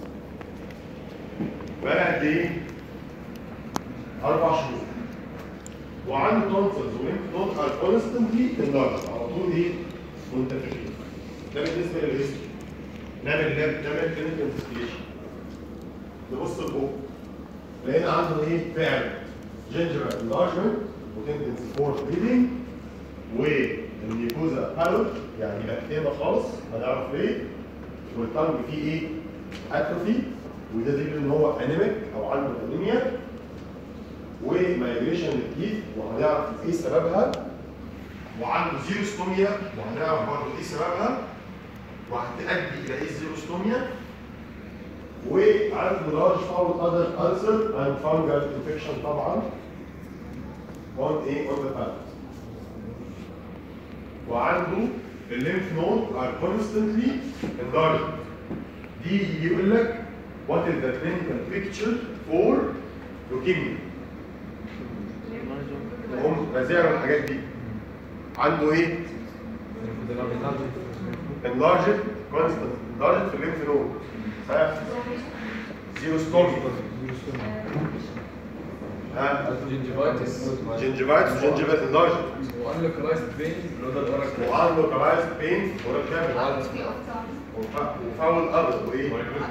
بقى قد ايه؟ أربع شهور. وعنده تونسلز وليمف نود ار كونستنتلي انلارج على طول ايه؟ منتفخين. ده بالنسبه للهيستوري. نعمل لاب نعمل كلينيكال انفستيجيشن. نبص لفوق. لقينا عنده ايه؟ فعلا جنجر انلارجمنت وتندنسي فور بليدنج والميكوزا بالود يعني بكتيريا خالص هنعرف ليه والتانج فيه ايه؟ اتروفي وده دليل ان هو انيميك او عنده انيميا ومايجريشن للتيث وهنعرف ايه سببها وعنده زيروستوميا وهنعرف برضه ايه سببها وهتؤدي الى ايه الزيروستوميا وعنده لارج فاول اذر ألسر اند فانجل انفكشن طبعا on ايه on the palate وعنده الليمف نود ار constantly enlarged دي يجي يقول لك what is the clinical picture for leukemia هم رازعوا الحاجات دي عنده ايه؟ enlarged constant enlarged في الليمف نود زيروستومي ها جنجيفايتس جنجيفايتس وجنجيفايت انلارجد وقال لك رايس بين اللي هو ده الورق وعنده كرايس بين ورا الكامل وفاول ارض وايه؟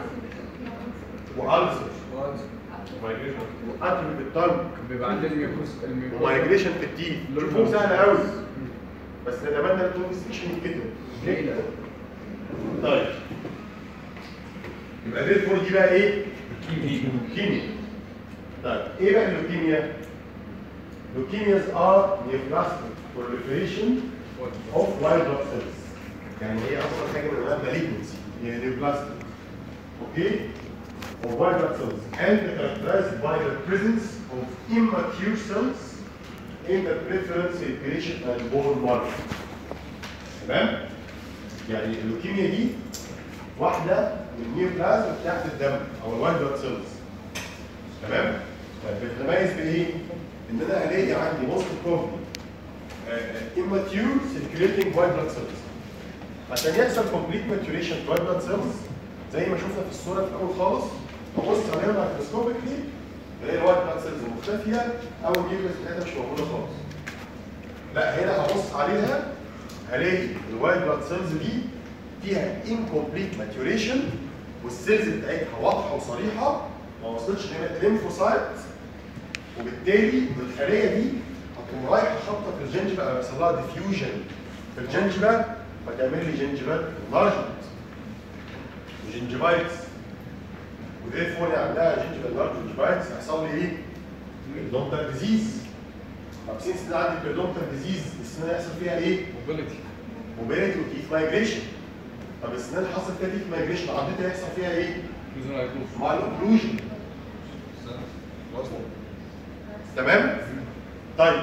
والسر واتروفي في الطن كان بيبقى عندي الميكوس الميكوس ومايجريشن في التيث شوفوا سهل قوي بس نتمنى ان الانفستيجيشن يتكتب ليه لا؟ طيب يبقى دي الفور دي بقى ايه؟ كيمي لوكيميا طيب ايه بقى اللوكيميا؟ leukemias are neoplastic proliferation of white blood cells يعني هي اصلا حاجه من انواع malignancy هي neoplastic okay of white blood cells and characterized by the presence of immature cells in the peripheral circulation and bone marrow تمام؟ يعني اللوكيميا دي واحده من النيوبلازم بتاعت الدم او الوايت بلاد سيلز تمام؟ طيب بتتميز بايه؟ ان انا هلاقي عندي موست بروبلي immature circulating white blood cells عشان يحصل complete maturation to white blood cells زي ما شفنا في الصوره في الاول خالص ببص عليها مايكروسكوبيكلي الاقي الوايت بلاد سيلز مختفيه او النيوكليس بتاعتها مش موجوده خالص لا هنا هبص عليها هلاقي الوايت بلاد سيلز دي فيها incomplete maturation والسيلز بتاعتها واضحه وصريحه ما وصلتش لليمفوسايت وبالتالي الخليه دي هتقوم رايحه خابطه في الجنجبه او يحصل لها ديفيوجن في الجنجبه فتعمل لي جنجبال انلارجمنت وجنجبايتس ودي فون عندها جنجبال لارج جنجبايتس هيحصل لي ايه؟ بيرودونتال ديزيز طب سنس ان عندي بيرودونتال ديزيز السنان هيحصل فيها ايه؟ موبيليتي موبيليتي وتيث مايجريشن طب السنان حصل فيها تيث مايجريشن عضتها هيحصل فيها ايه؟ لوزن هيكون مع الاوكلوجن تمام طيب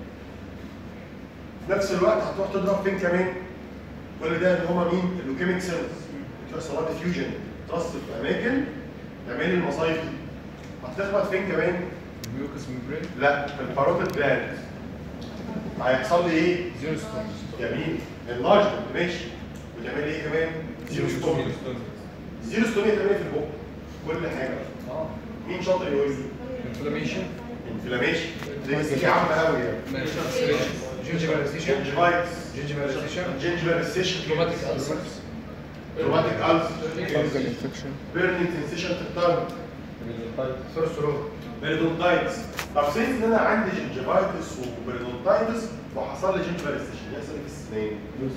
في نفس الوقت هتروح تضرب فين كمان كل ده اللي هما مين اللوكيميك سيلز بتحصل لها ديفيوجن ترصد في اماكن تعمل لي المصايب دي هتخبط فين كمان ميوكس ميمبرين لا في الباروتيد جلاند هيحصل لي ايه زيرو ستون جميل اللارجمنت ماشي وتعمل لي ايه كمان زيرو ستون زيرو ستون تعمل ايه في البق كل حاجه اه مين شاطر يقول لي انفلاميشن انفلاميشن زي بس دي عامه قوي يعني جينجيفاليزيشن جنجيفايتس جينجيفاليزيشن جنجيفال سيشن روماتيك ألسرز روماتيك فانجل ألسر انفكشن بيرنينج سنسيشن في الطن ثورس رو بيريدونتايتس طب سيف ان انا عندي جنجيفايتس وبيريدونتايتس وحصل لي جنجيفال سيشن يحصل ايه في السنين؟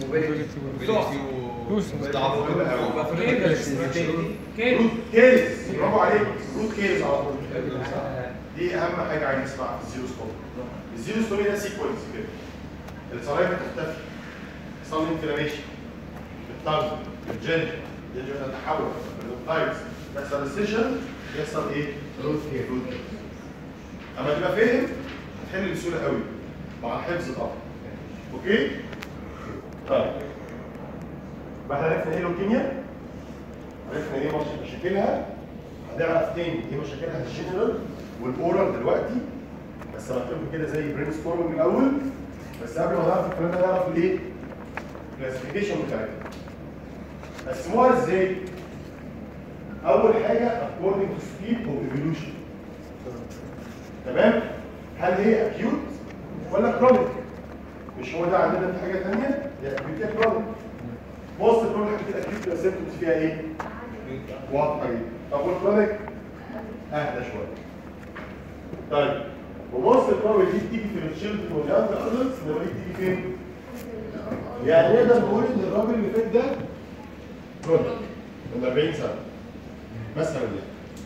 كيف روت كيرز برافو عليك روت كيرز على طول دي اهم حاجه عايز اسمعها في الزيرو ستومي الزيرو ستومي ده سيكونس كده الصلايه بتختفي يحصل لي انفلاميشن الطلب الجنج الجنج تتحول التايبس يحصل السيشن يحصل ايه؟ روت كير روت كير اما تبقى فاهم هتحل بسهوله قوي مع الحفظ طبعا اوكي؟ طيب يبقى احنا عرفنا ايه لوكيميا عرفنا ايه مش- مشاكلها هنعرف تاني ايه مشاكلها الجنرال والاورال دلوقتي بس هنكتبه كده زي برين ستورم الاول بس قبل ما نعرف الكلام ده نعرف الايه؟ كلاسيفيكيشن بتاعتها قسموها ازاي؟ اول حاجه according to speed of evolution تمام؟ هل هي acute ولا chronic؟ مش هو ده عندنا في حاجه ثانيه؟ هي acute يا chronic بص الكرونيك كده acute بيبقى symptoms فيها ايه؟ واضحه جدا طب والكرونيك اهدى شويه طيب ومصر الكرونيك دي بتيجي في الشيلدرن واليانج ادلتس انما دي بتيجي فين؟ يعني نقدر نقول ان الراجل اللي فات ده كرونيك من 40 سنه مثلا يعني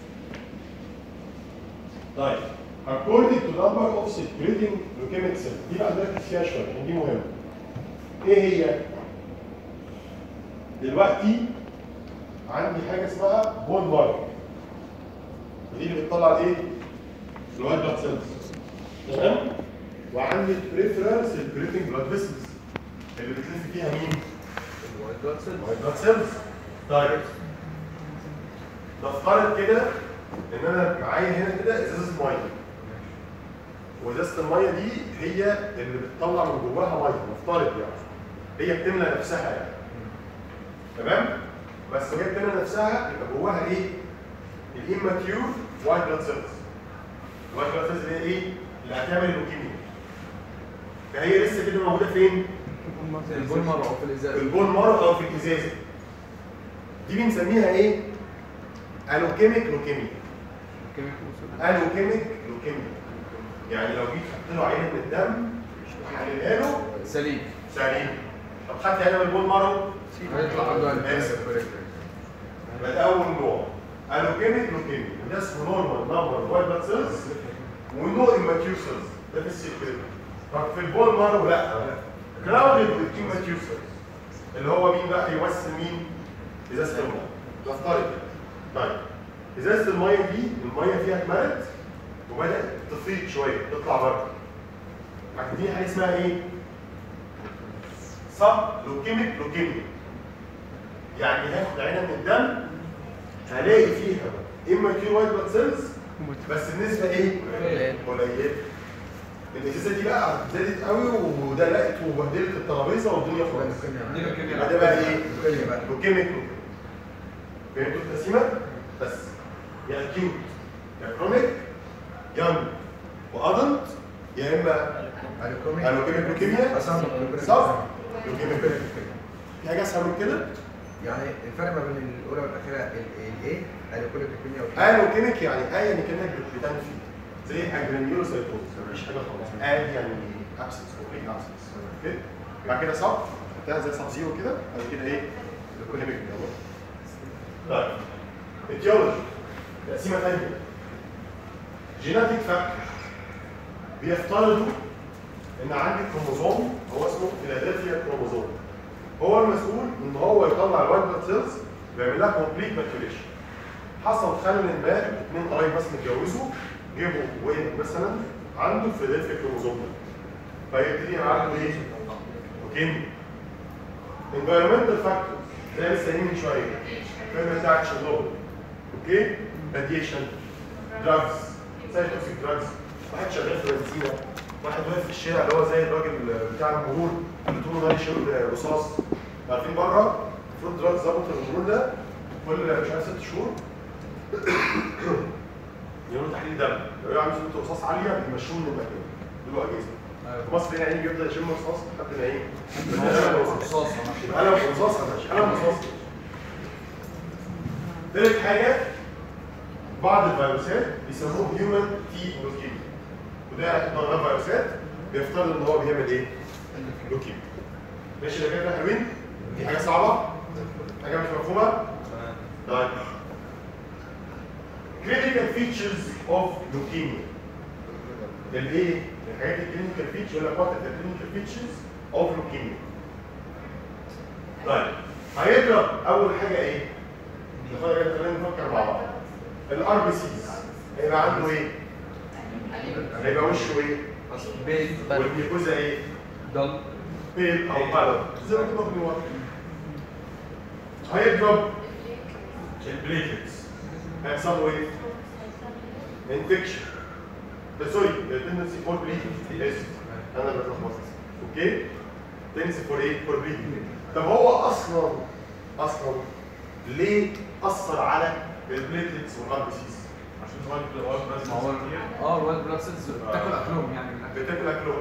طيب according to number of circulating leukemic cells دي بقى نركز فيها شويه عشان دي مهمه ايه هي؟ دلوقتي عندي حاجه اسمها بون مارك ودي اللي بتطلع الايه؟ الوايت بلاد سيلز تمام؟ وعندي البريفرال سيركيوليتنج بلاد فيسلز اللي بتلف فيها مين؟ الوايت بلاد سيلز الوايت بلاد سيلز طيب نفترض كده ان انا معايا هنا كده ازازه ميه وازازه الميه دي هي اللي بتطلع من جواها ميه نفترض يعني هي بتملى نفسها يعني تمام بس وهي بتملى نفسها يبقى جواها ايه الاماتيور وايت بلاد سيلز الوايت بلاد سيلز اللي هي ايه اللي هتعمل اللوكيميا فهي لسه كده موجوده فين البول مرة أو في في الإزاز البون مارو او في الازازه دي بنسميها ايه الوكيميك لوكيميا الوكيميك لوكيميا يعني لو جيت خدت له عينه من الدم وحللها له سليم سليم طب خدت عينه من البون مارو هيطلع عنده آسف. يبقى ده اول نوع الوكيميك لوكيميا وده اسمه نورمال نمبر وايت بلاد سيلز ونو اماتيور سيلز ده في السيركل طب في البون مارو لا كراودد اماتيور سيلز اللي هو مين بقى يمثل مين؟ ازازه الميه نفترض كده. طيب ازازه الميه دي الميه فيها اتملت وبدات تفيض شويه تطلع بره دي حاجه اسمها ايه؟ سب لوكيميك لوكيميا يعني هاخد عينه من الدم هلاقي فيها اماتيور وايت بلاد سيلز بس النسبه ايه؟ قليله الازازه دي بقى زادت قوي ودلقت وبهدلت الترابيزه والدنيا خالص يبقى ده بقى ايه؟ لوكيميك فهمتوا التقسيمه؟ بس يا اكيوت يا كرونيك يانج وادلت يا اما الوكيميك لوكيميا صح لوكيميك لوكيميا في حاجه اسهل من كده؟ يعني الفرق ما بين الاولى والاخيره الايه؟ الكوليك الكيمياء والكيمياء الوكيميك يعني ايه يعني كانك بتعمل فيه زي اجرانيولوسايتوز مفيش حاجه خالص ادي يعني ابسنس كومبليت ابسنس اوكي بعد كده صب خدتها زي صب زيرو كده بعد كده ايه؟ لوكيميك طيب اتيولوجي تقسيمه ثانيه جيناتيك فاكتور بيفترضوا ان عندي كروموزوم هو اسمه فيلادلفيا كروموزوم هو المسؤول ان هو يطلع الوايت بلاد سيلز ويعمل لها كومبليت ماتيوريشن حصل خلل ما اثنين قرايب بس متجوزوا جابوا ولد مثلا عنده فيلادلفيا كروموزوم ده فيبتدي يبقى عنده ايه؟ اوكي environmental factors زي لسه قايلين من شويه الفيلم بتاع تشيرنوبل اوكي راديشن دراجز سايتوكسيك دراجز واحد شغال في بنزينه واحد واقف في الشارع اللي هو زي الراجل بتاع المرور اللي طول النهار يشرب رصاص عارفين بره المفروض دراجز ظابط المرور ده كل مش عارف ست شهور يعملوا تحليل دم لو يعمل نسبه رصاص عاليه بيمشوه من المكان يدوا اجهزه في مصر هنا يعني بيفضل يشم رصاص لحد ما ايه رصاصة يبقى قلم رصاص ماشي قلم رصاص تالت حاجه بعض الفيروسات بيسموه هيومن تي لوكيميا وده نوع فيروسات بيفترض ان هو بيعمل ايه؟ لوكيميا ماشي يا كده حلوين؟ دي حاجه صعبه؟ حاجه مش مفهومه؟ طيب critical features of leukemia الايه؟ الحاجات الكلينيكال فيتشرز ولا what are the clinical features of leukemia طيب هيضرب اول حاجه ايه؟ خلينا خلينا نفكر مع بعض الار بي سيز هيبقى عنده ايه؟ هيبقى وشه ايه؟ بيت والميكوزا ايه؟ ضل بيل او قلم زي ما كنا بنقول هيضرب البليتلتس هيحصل له ايه؟ انفكشن ده سوري تندنسي فور بليدنج اسف انا بتلخبط اوكي تندنسي فور ايه؟ فور بليدنج طب هو اصلا اصلا ليه اثر على البليتلتس والار بي سيز؟ عشان هو الوايت بلاد ما هو اه الوايت بلاد سيلز بتاكل اكلهم يعني من الاكل بتاكل اكلهم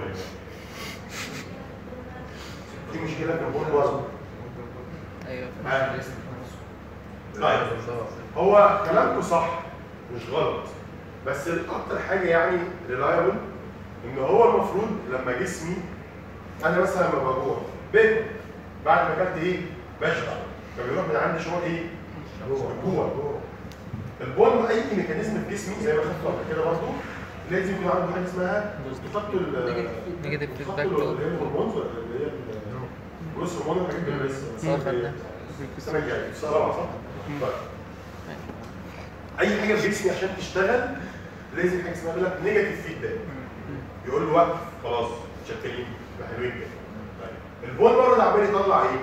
دي مشكله في البول برضه ايوه آه. طيب هو كلامكم صح مش غلط بس اكتر حاجه يعني ريلايبل ان هو المفروض لما جسمي انا مثلا لما بجوع باكل بعد ما اكلت ايه بشبع فبيروح من عندي شعور ايه الجوع البول اي ميكانيزم في جسمي زي ما خدته قبل كده برضه لازم يكون عنده حاجه اسمها تخطوا ال نيجاتيف تخطوا فيدباك اللي هي الهرمونز ولا اللي هي الجروس هرمون والحاجات دي لسه اه خدنا السنه الجايه السنه الرابعه صح؟ طيب اي حاجه في جسمي عشان تشتغل لازم حاجه اسمها لك نيجاتيف فيدباك يقول له وقف خلاص متشكرين يبقى حلوين كده طيب البون مره اللي عمال يطلع ايه؟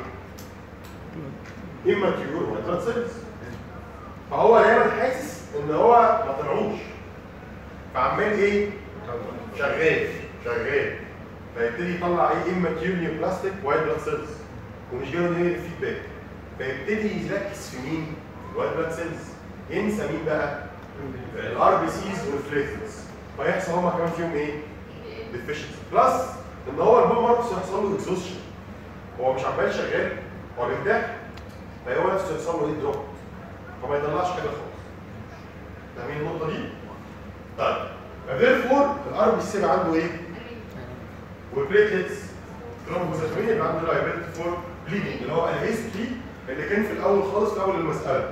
اما تيور ولا بلاد سيلز فهو دايما حاسس ان هو ما طلعوش فعمال ايه؟ شغال شغال فيبتدي يطلع ايه اما تيور بلاستيك وايت بلاد سيلز ومش جاي له فيدباك فيبتدي يركز في مين؟ الوايت بلاد سيلز ينسى مين بقى؟ الار بي سيز والفليكتس فيحصل هما كمان فيهم ايه؟ ديفيشنسي بلس ان هو البول ماركس يحصل له اكزوشن هو مش عمال شغال هو بيرتاح فهو نفسه يحصل له ايه دروب فما يطلعش حاجه خالص فاهمين النقطه دي؟ طيب therefore الار بي سي يبقى عنده ايه؟ والبليتلتس ترومبوسيتومين يبقى عنده لايبيلتي فور بليدنج اللي هو الهيستوري اللي كان في الاول خالص في اول المساله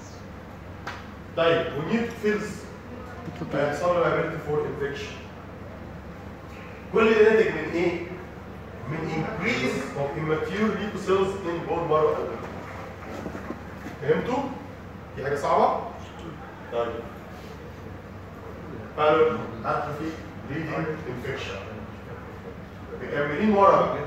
طيب والنيوتروفيلز هيحصل له لايبيلتي فور انفكشن كل ده ناتج من ايه؟ من increase of immature leukocells in bone marrow and فهمتوا؟ دي حاجه صعبه؟ طيب قالوا atrophy bleeding infection مكملين ورا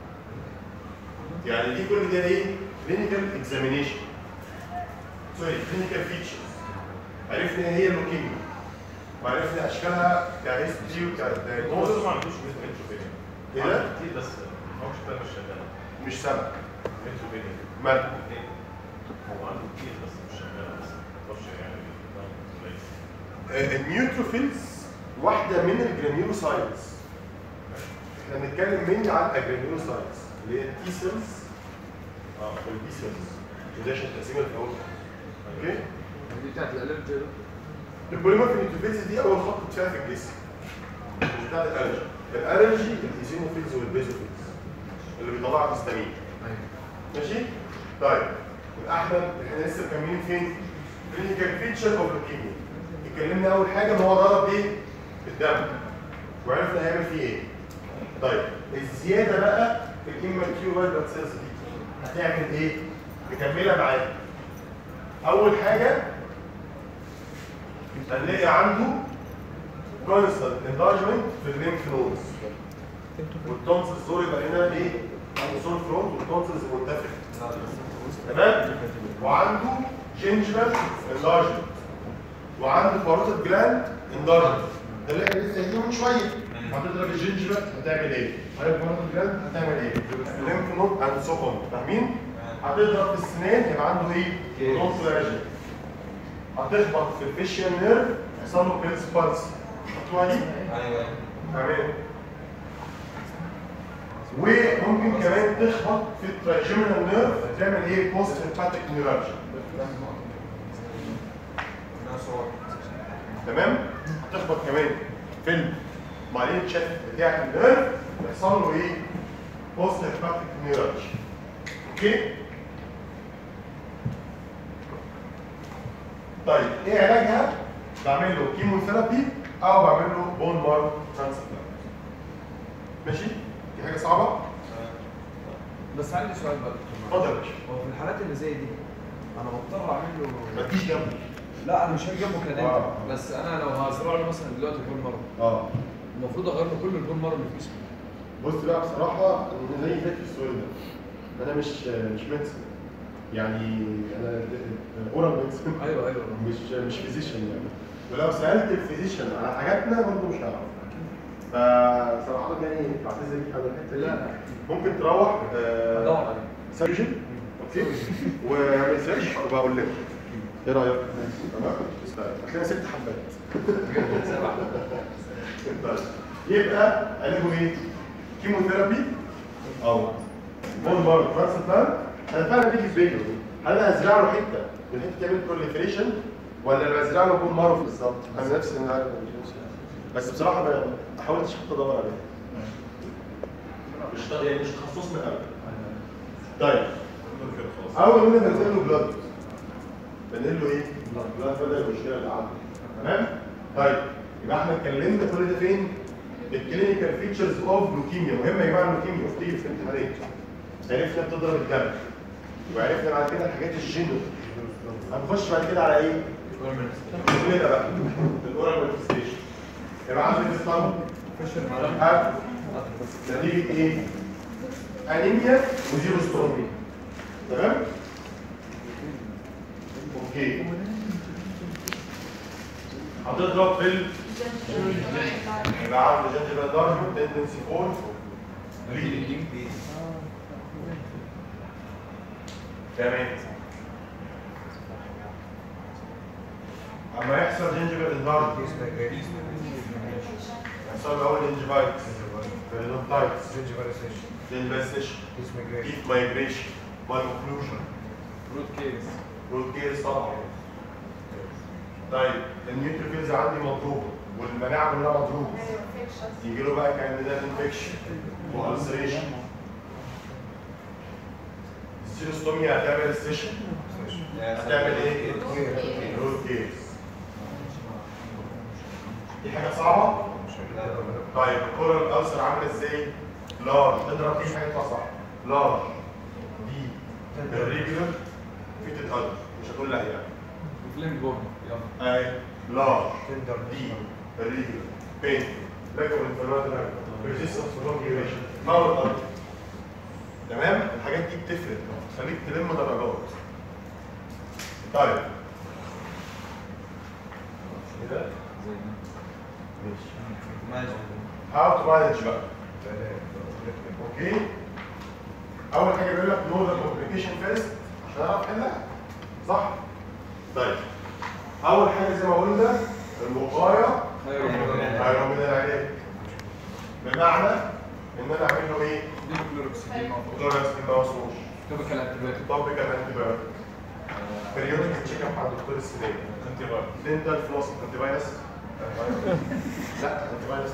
يعني دي كل ده ايه؟ clinical examination سوري clinical features عرفنا ايه هي اللوكيميا وعرفنا اشكالها كهيستوري هو وكدايجنوز ما عندوش انتروفينيا ايه ده؟ كتير بس هو مش ده مش شغال مش سبب انتروفينيا مال هو عنده كتير بس مش شغال بس ما اعرفش يعني كويس آه، النيوتروفيلز واحده من الجرانيولوسايتس احنا بنتكلم مني عن الجرانيولوسايتس اللي هي التي سيلز اه والبي سيلز وده عشان التقسيمه اللي في الاول اوكي دي بتاعت الالرجي ده البوليمورف نيوتروفيلز دي اول خط فيها في الجسم مش بتاعت الالرجي الالرجي الايزينوفيلز والبيزوفيلز اللي بيطلعوا الهستامين ماشي طيب يبقى احنا احنا لسه مكملين فين كلينيكال فيتشر اوف لوكيميا اتكلمنا اول حاجه ان هو ضرب ايه الدم وعرفنا هيعمل فيه ايه طيب الزياده بقى في الاماتيور وايت بلاد سيلز دي هتعمل ايه مكمله معانا اول حاجه هنلاقي عنده كونستنت انلارجمنت في الليمف نودز والتونسلز دول يبقى هنا ايه؟ عنده سول فرونت والتونسلز منتفخ تمام؟ وعنده جينجرال انلارجمنت وعنده باروتيد جلاند انلارجمنت ده اللي احنا لسه قايلينه من شويه هتضرب الجينجرال هتعمل ايه؟ هتضرب الباروتيد جلاند هتعمل ايه؟ الليمف نود اند سو اون فاهمين؟ هتضرب في السنان يبقى عنده ايه؟ نونفلاجيا هتخبط في الفيشيال نيرف يحصل له بيلز بالس حطوها دي ايوه تمام وممكن كمان تخبط في الترايجيمينال نيرف تعمل ايه بوست هيباتيك نيورالجيا تمام هتخبط كمان في المعلين تشيك بتاع النيرف يحصل له ايه بوست هيباتيك نيورالجيا اوكي طيب ايه علاجها بعمل له كيموثيرابي او بعمل له بون مارو ترانسبلانت ماشي دي حاجه صعبه بس عندي سؤال بقى اتفضل يا باشا هو في الحالات اللي زي دي انا بضطر اعمل ما له تجيش جنبي لا انا مش هاجي جنبه كده آه. بس انا لو هزرع له مثلا دلوقتي كل مره اه المفروض اغير له كل البول مره اللي في جسمه بص بقى بصراحه انا زي فات في السؤال ده انا مش مش ميدسن يعني انا اورال ميدسن ايوه ايوه مش مش فيزيشن يعني ولو سالت الفيزيشن على حاجاتنا برضه مش هعرف فصراحه يعني بعتذر ليك على الحته دي ممكن تروح ادور عليه سيرجن اوكي واعمل سيرش وبقول لك ايه رايك؟ تمام هتلاقي ست حبات طيب. يبقى علاجه ايه؟ كيموثيرابي او بون مارو ترانسبلانت انا فعلا بيجي في بالي هل انا ازرع له حته والحته تعمل بروليفريشن ولا انا بزرع له بون مارو بالظبط؟ انا نفسي انا عارف بس بصراحه ما ما حاولتش حتى ادور عليه مش يعني مش تخصصنا قوي طيب اول ما بنزل له بلاد بنقول له ايه؟ بلاد بدل المشكله اللي عنده تمام؟ طيب يبقى احنا اتكلمنا كل ده فين؟ الكلينيكال فيتشرز اوف لوكيميا مهمه يا جماعه اللوكيميا بتيجي في الامتحانات عرفنا بتضرب الدم وعرفنا بعد كده الحاجات الجينو هنخش بعد كده على ايه؟ كلنا بقى الاورال مانيفستيشن يبقى عندك اسلام هات نتيجه ايه؟ انيميا وزيرو سترومي تمام؟ اوكي هتضرب في ال يبقى عنده جنجبال دارج تندنسي فور بليدنج تمام اما يحصل جنجبال دارج يحصل له اول جنجبايتس بيريدونتايتس جنجبال سيشن ديب مايجريشن مال اوكلوجن روت كيس روت كيرز طبعا طيب النيوتروفيلز عندي مضروبه والمناعه كلها مضروبه يجي له بقى كانديدال انفكشن والسريشن السيروستوميا هتعمل السيشن هتعمل ايه؟ روت كيرز دي حاجه صعبه؟ طيب الكورال الالسر عامله ازاي؟ لارج تضرب فيه حاجه صح لارج دي الريجولر فيتد ادر مش هتقول لا يعني فليم بون يلا اي لارج دي الريجولر بين لكن انفلامات ريزيستنس لونج ديوريشن باور الارض تمام الحاجات دي بتفرق تخليك تلم درجات طيب كده زي ماشي هاو تو مانج بقى اوكي اول حاجه بيقول لك نو ذا كومبليكيشن فيرست عشان اعرف احلها صح طيب اول حاجه زي ما قلنا الوقايه خير خير من العلاج بمعنى ان انا اعمل له ايه؟ دي كلوروكسيدين كلوركس ما وصلوش توبيكال انتيبيوتيك طبق انتي بايوتيك بريودك تشيك اب مع دكتور السنان انت بقى دنتال فلوس انتي فايروس لا انتي فايروس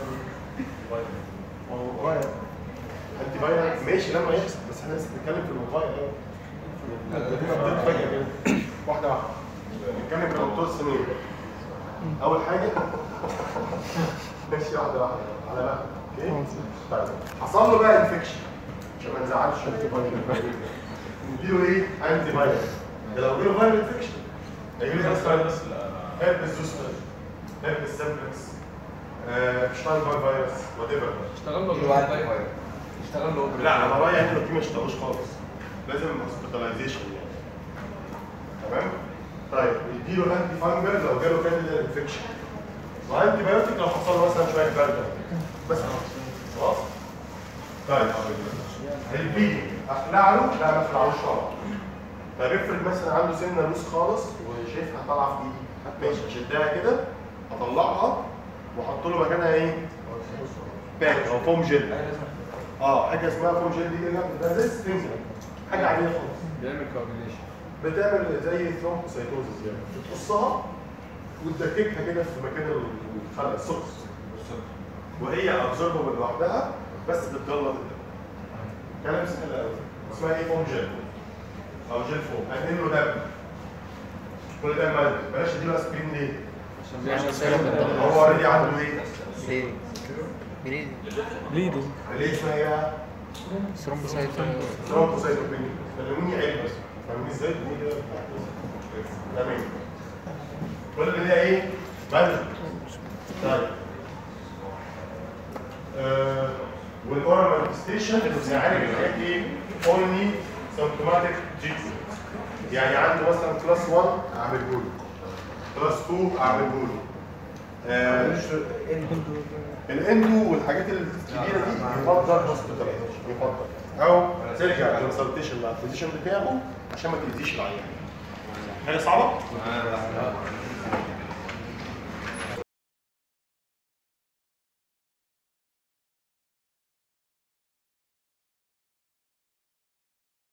هو وقايه انتي فايروس ماشي لما يحصل بس احنا لسه بنتكلم في الوقايه اهو بدينا فجاه كده واحده واحده نتكلم في دكتور السنان اول حاجه ماشي واحده واحده على بقى اوكي طيب حصل له بقى انفكشن عشان ما نزعلش نديله ايه؟ انتي فايروس ده لو جاله فايروس انفكشن هيجي له بس مثلا بس لا هيربس زوستر هيربس سيمبلكس آه شتاين باي فيروس وات ايفر اشتغل له الواحد طيب. فاير. اشتغل له لا انا رايي يعني لو في ما اشتغلوش خالص لازم هوسبيتاليزيشن يعني تمام طيب اديله انتي فانجل لو جاله كانديدا انفكشن وانتي بايوتيك لو حصل له مثلا شويه برد بس خلاص طيب البيدنج اخلع له لا ما اخلعوش طبعا طيب افرض مثلا عنده سنه لوس خالص وشايفها طالعه في ايدي ماشي اشدها كده اطلعها واحط له مكانها ايه؟ باك او فوم جل اه حاجه اسمها فوم جل دي انها بتتنزل تنزل حاجه عاديه خالص بيعمل كوagulation بتعمل زي ثرومبوسايتوزز يعني بتقصها وتدككها كده في مكان الخلق السكس وهي ابزوربل لوحدها بس بتجلط الدم كلام سهل قوي اسمها ايه فوم جل او جل فوم هنقل له دم كل ده مادة بلاش اديله اسبرين ليه؟ عشان بيعمل سيرم الدم هو اوريدي عنده ايه؟ ليه؟ ليه؟ بليدنج ليه اسمها ايه بقى؟ ثرومبوسايت ثرومبوسايتوبينيا فالموني عيب بس فاهمين ازاي؟ دي كده تمام كل اللي هي ايه؟ مادة طيب آه والاورال مانيفستيشن بنعالج الحاجات ايه؟ اونلي سيمبتوماتيك تريتمنت يعني عنده مثلا كلاس 1 اعمله له كلاس 2 اعمله له آه الاندو والحاجات الكبيره دي يفضل هوسبيتاليزيشن يفضل او ترجع كونسلتيشن مع الفيزيشن بتاعه عشان ما تاذيش العيان حاجه صعبه؟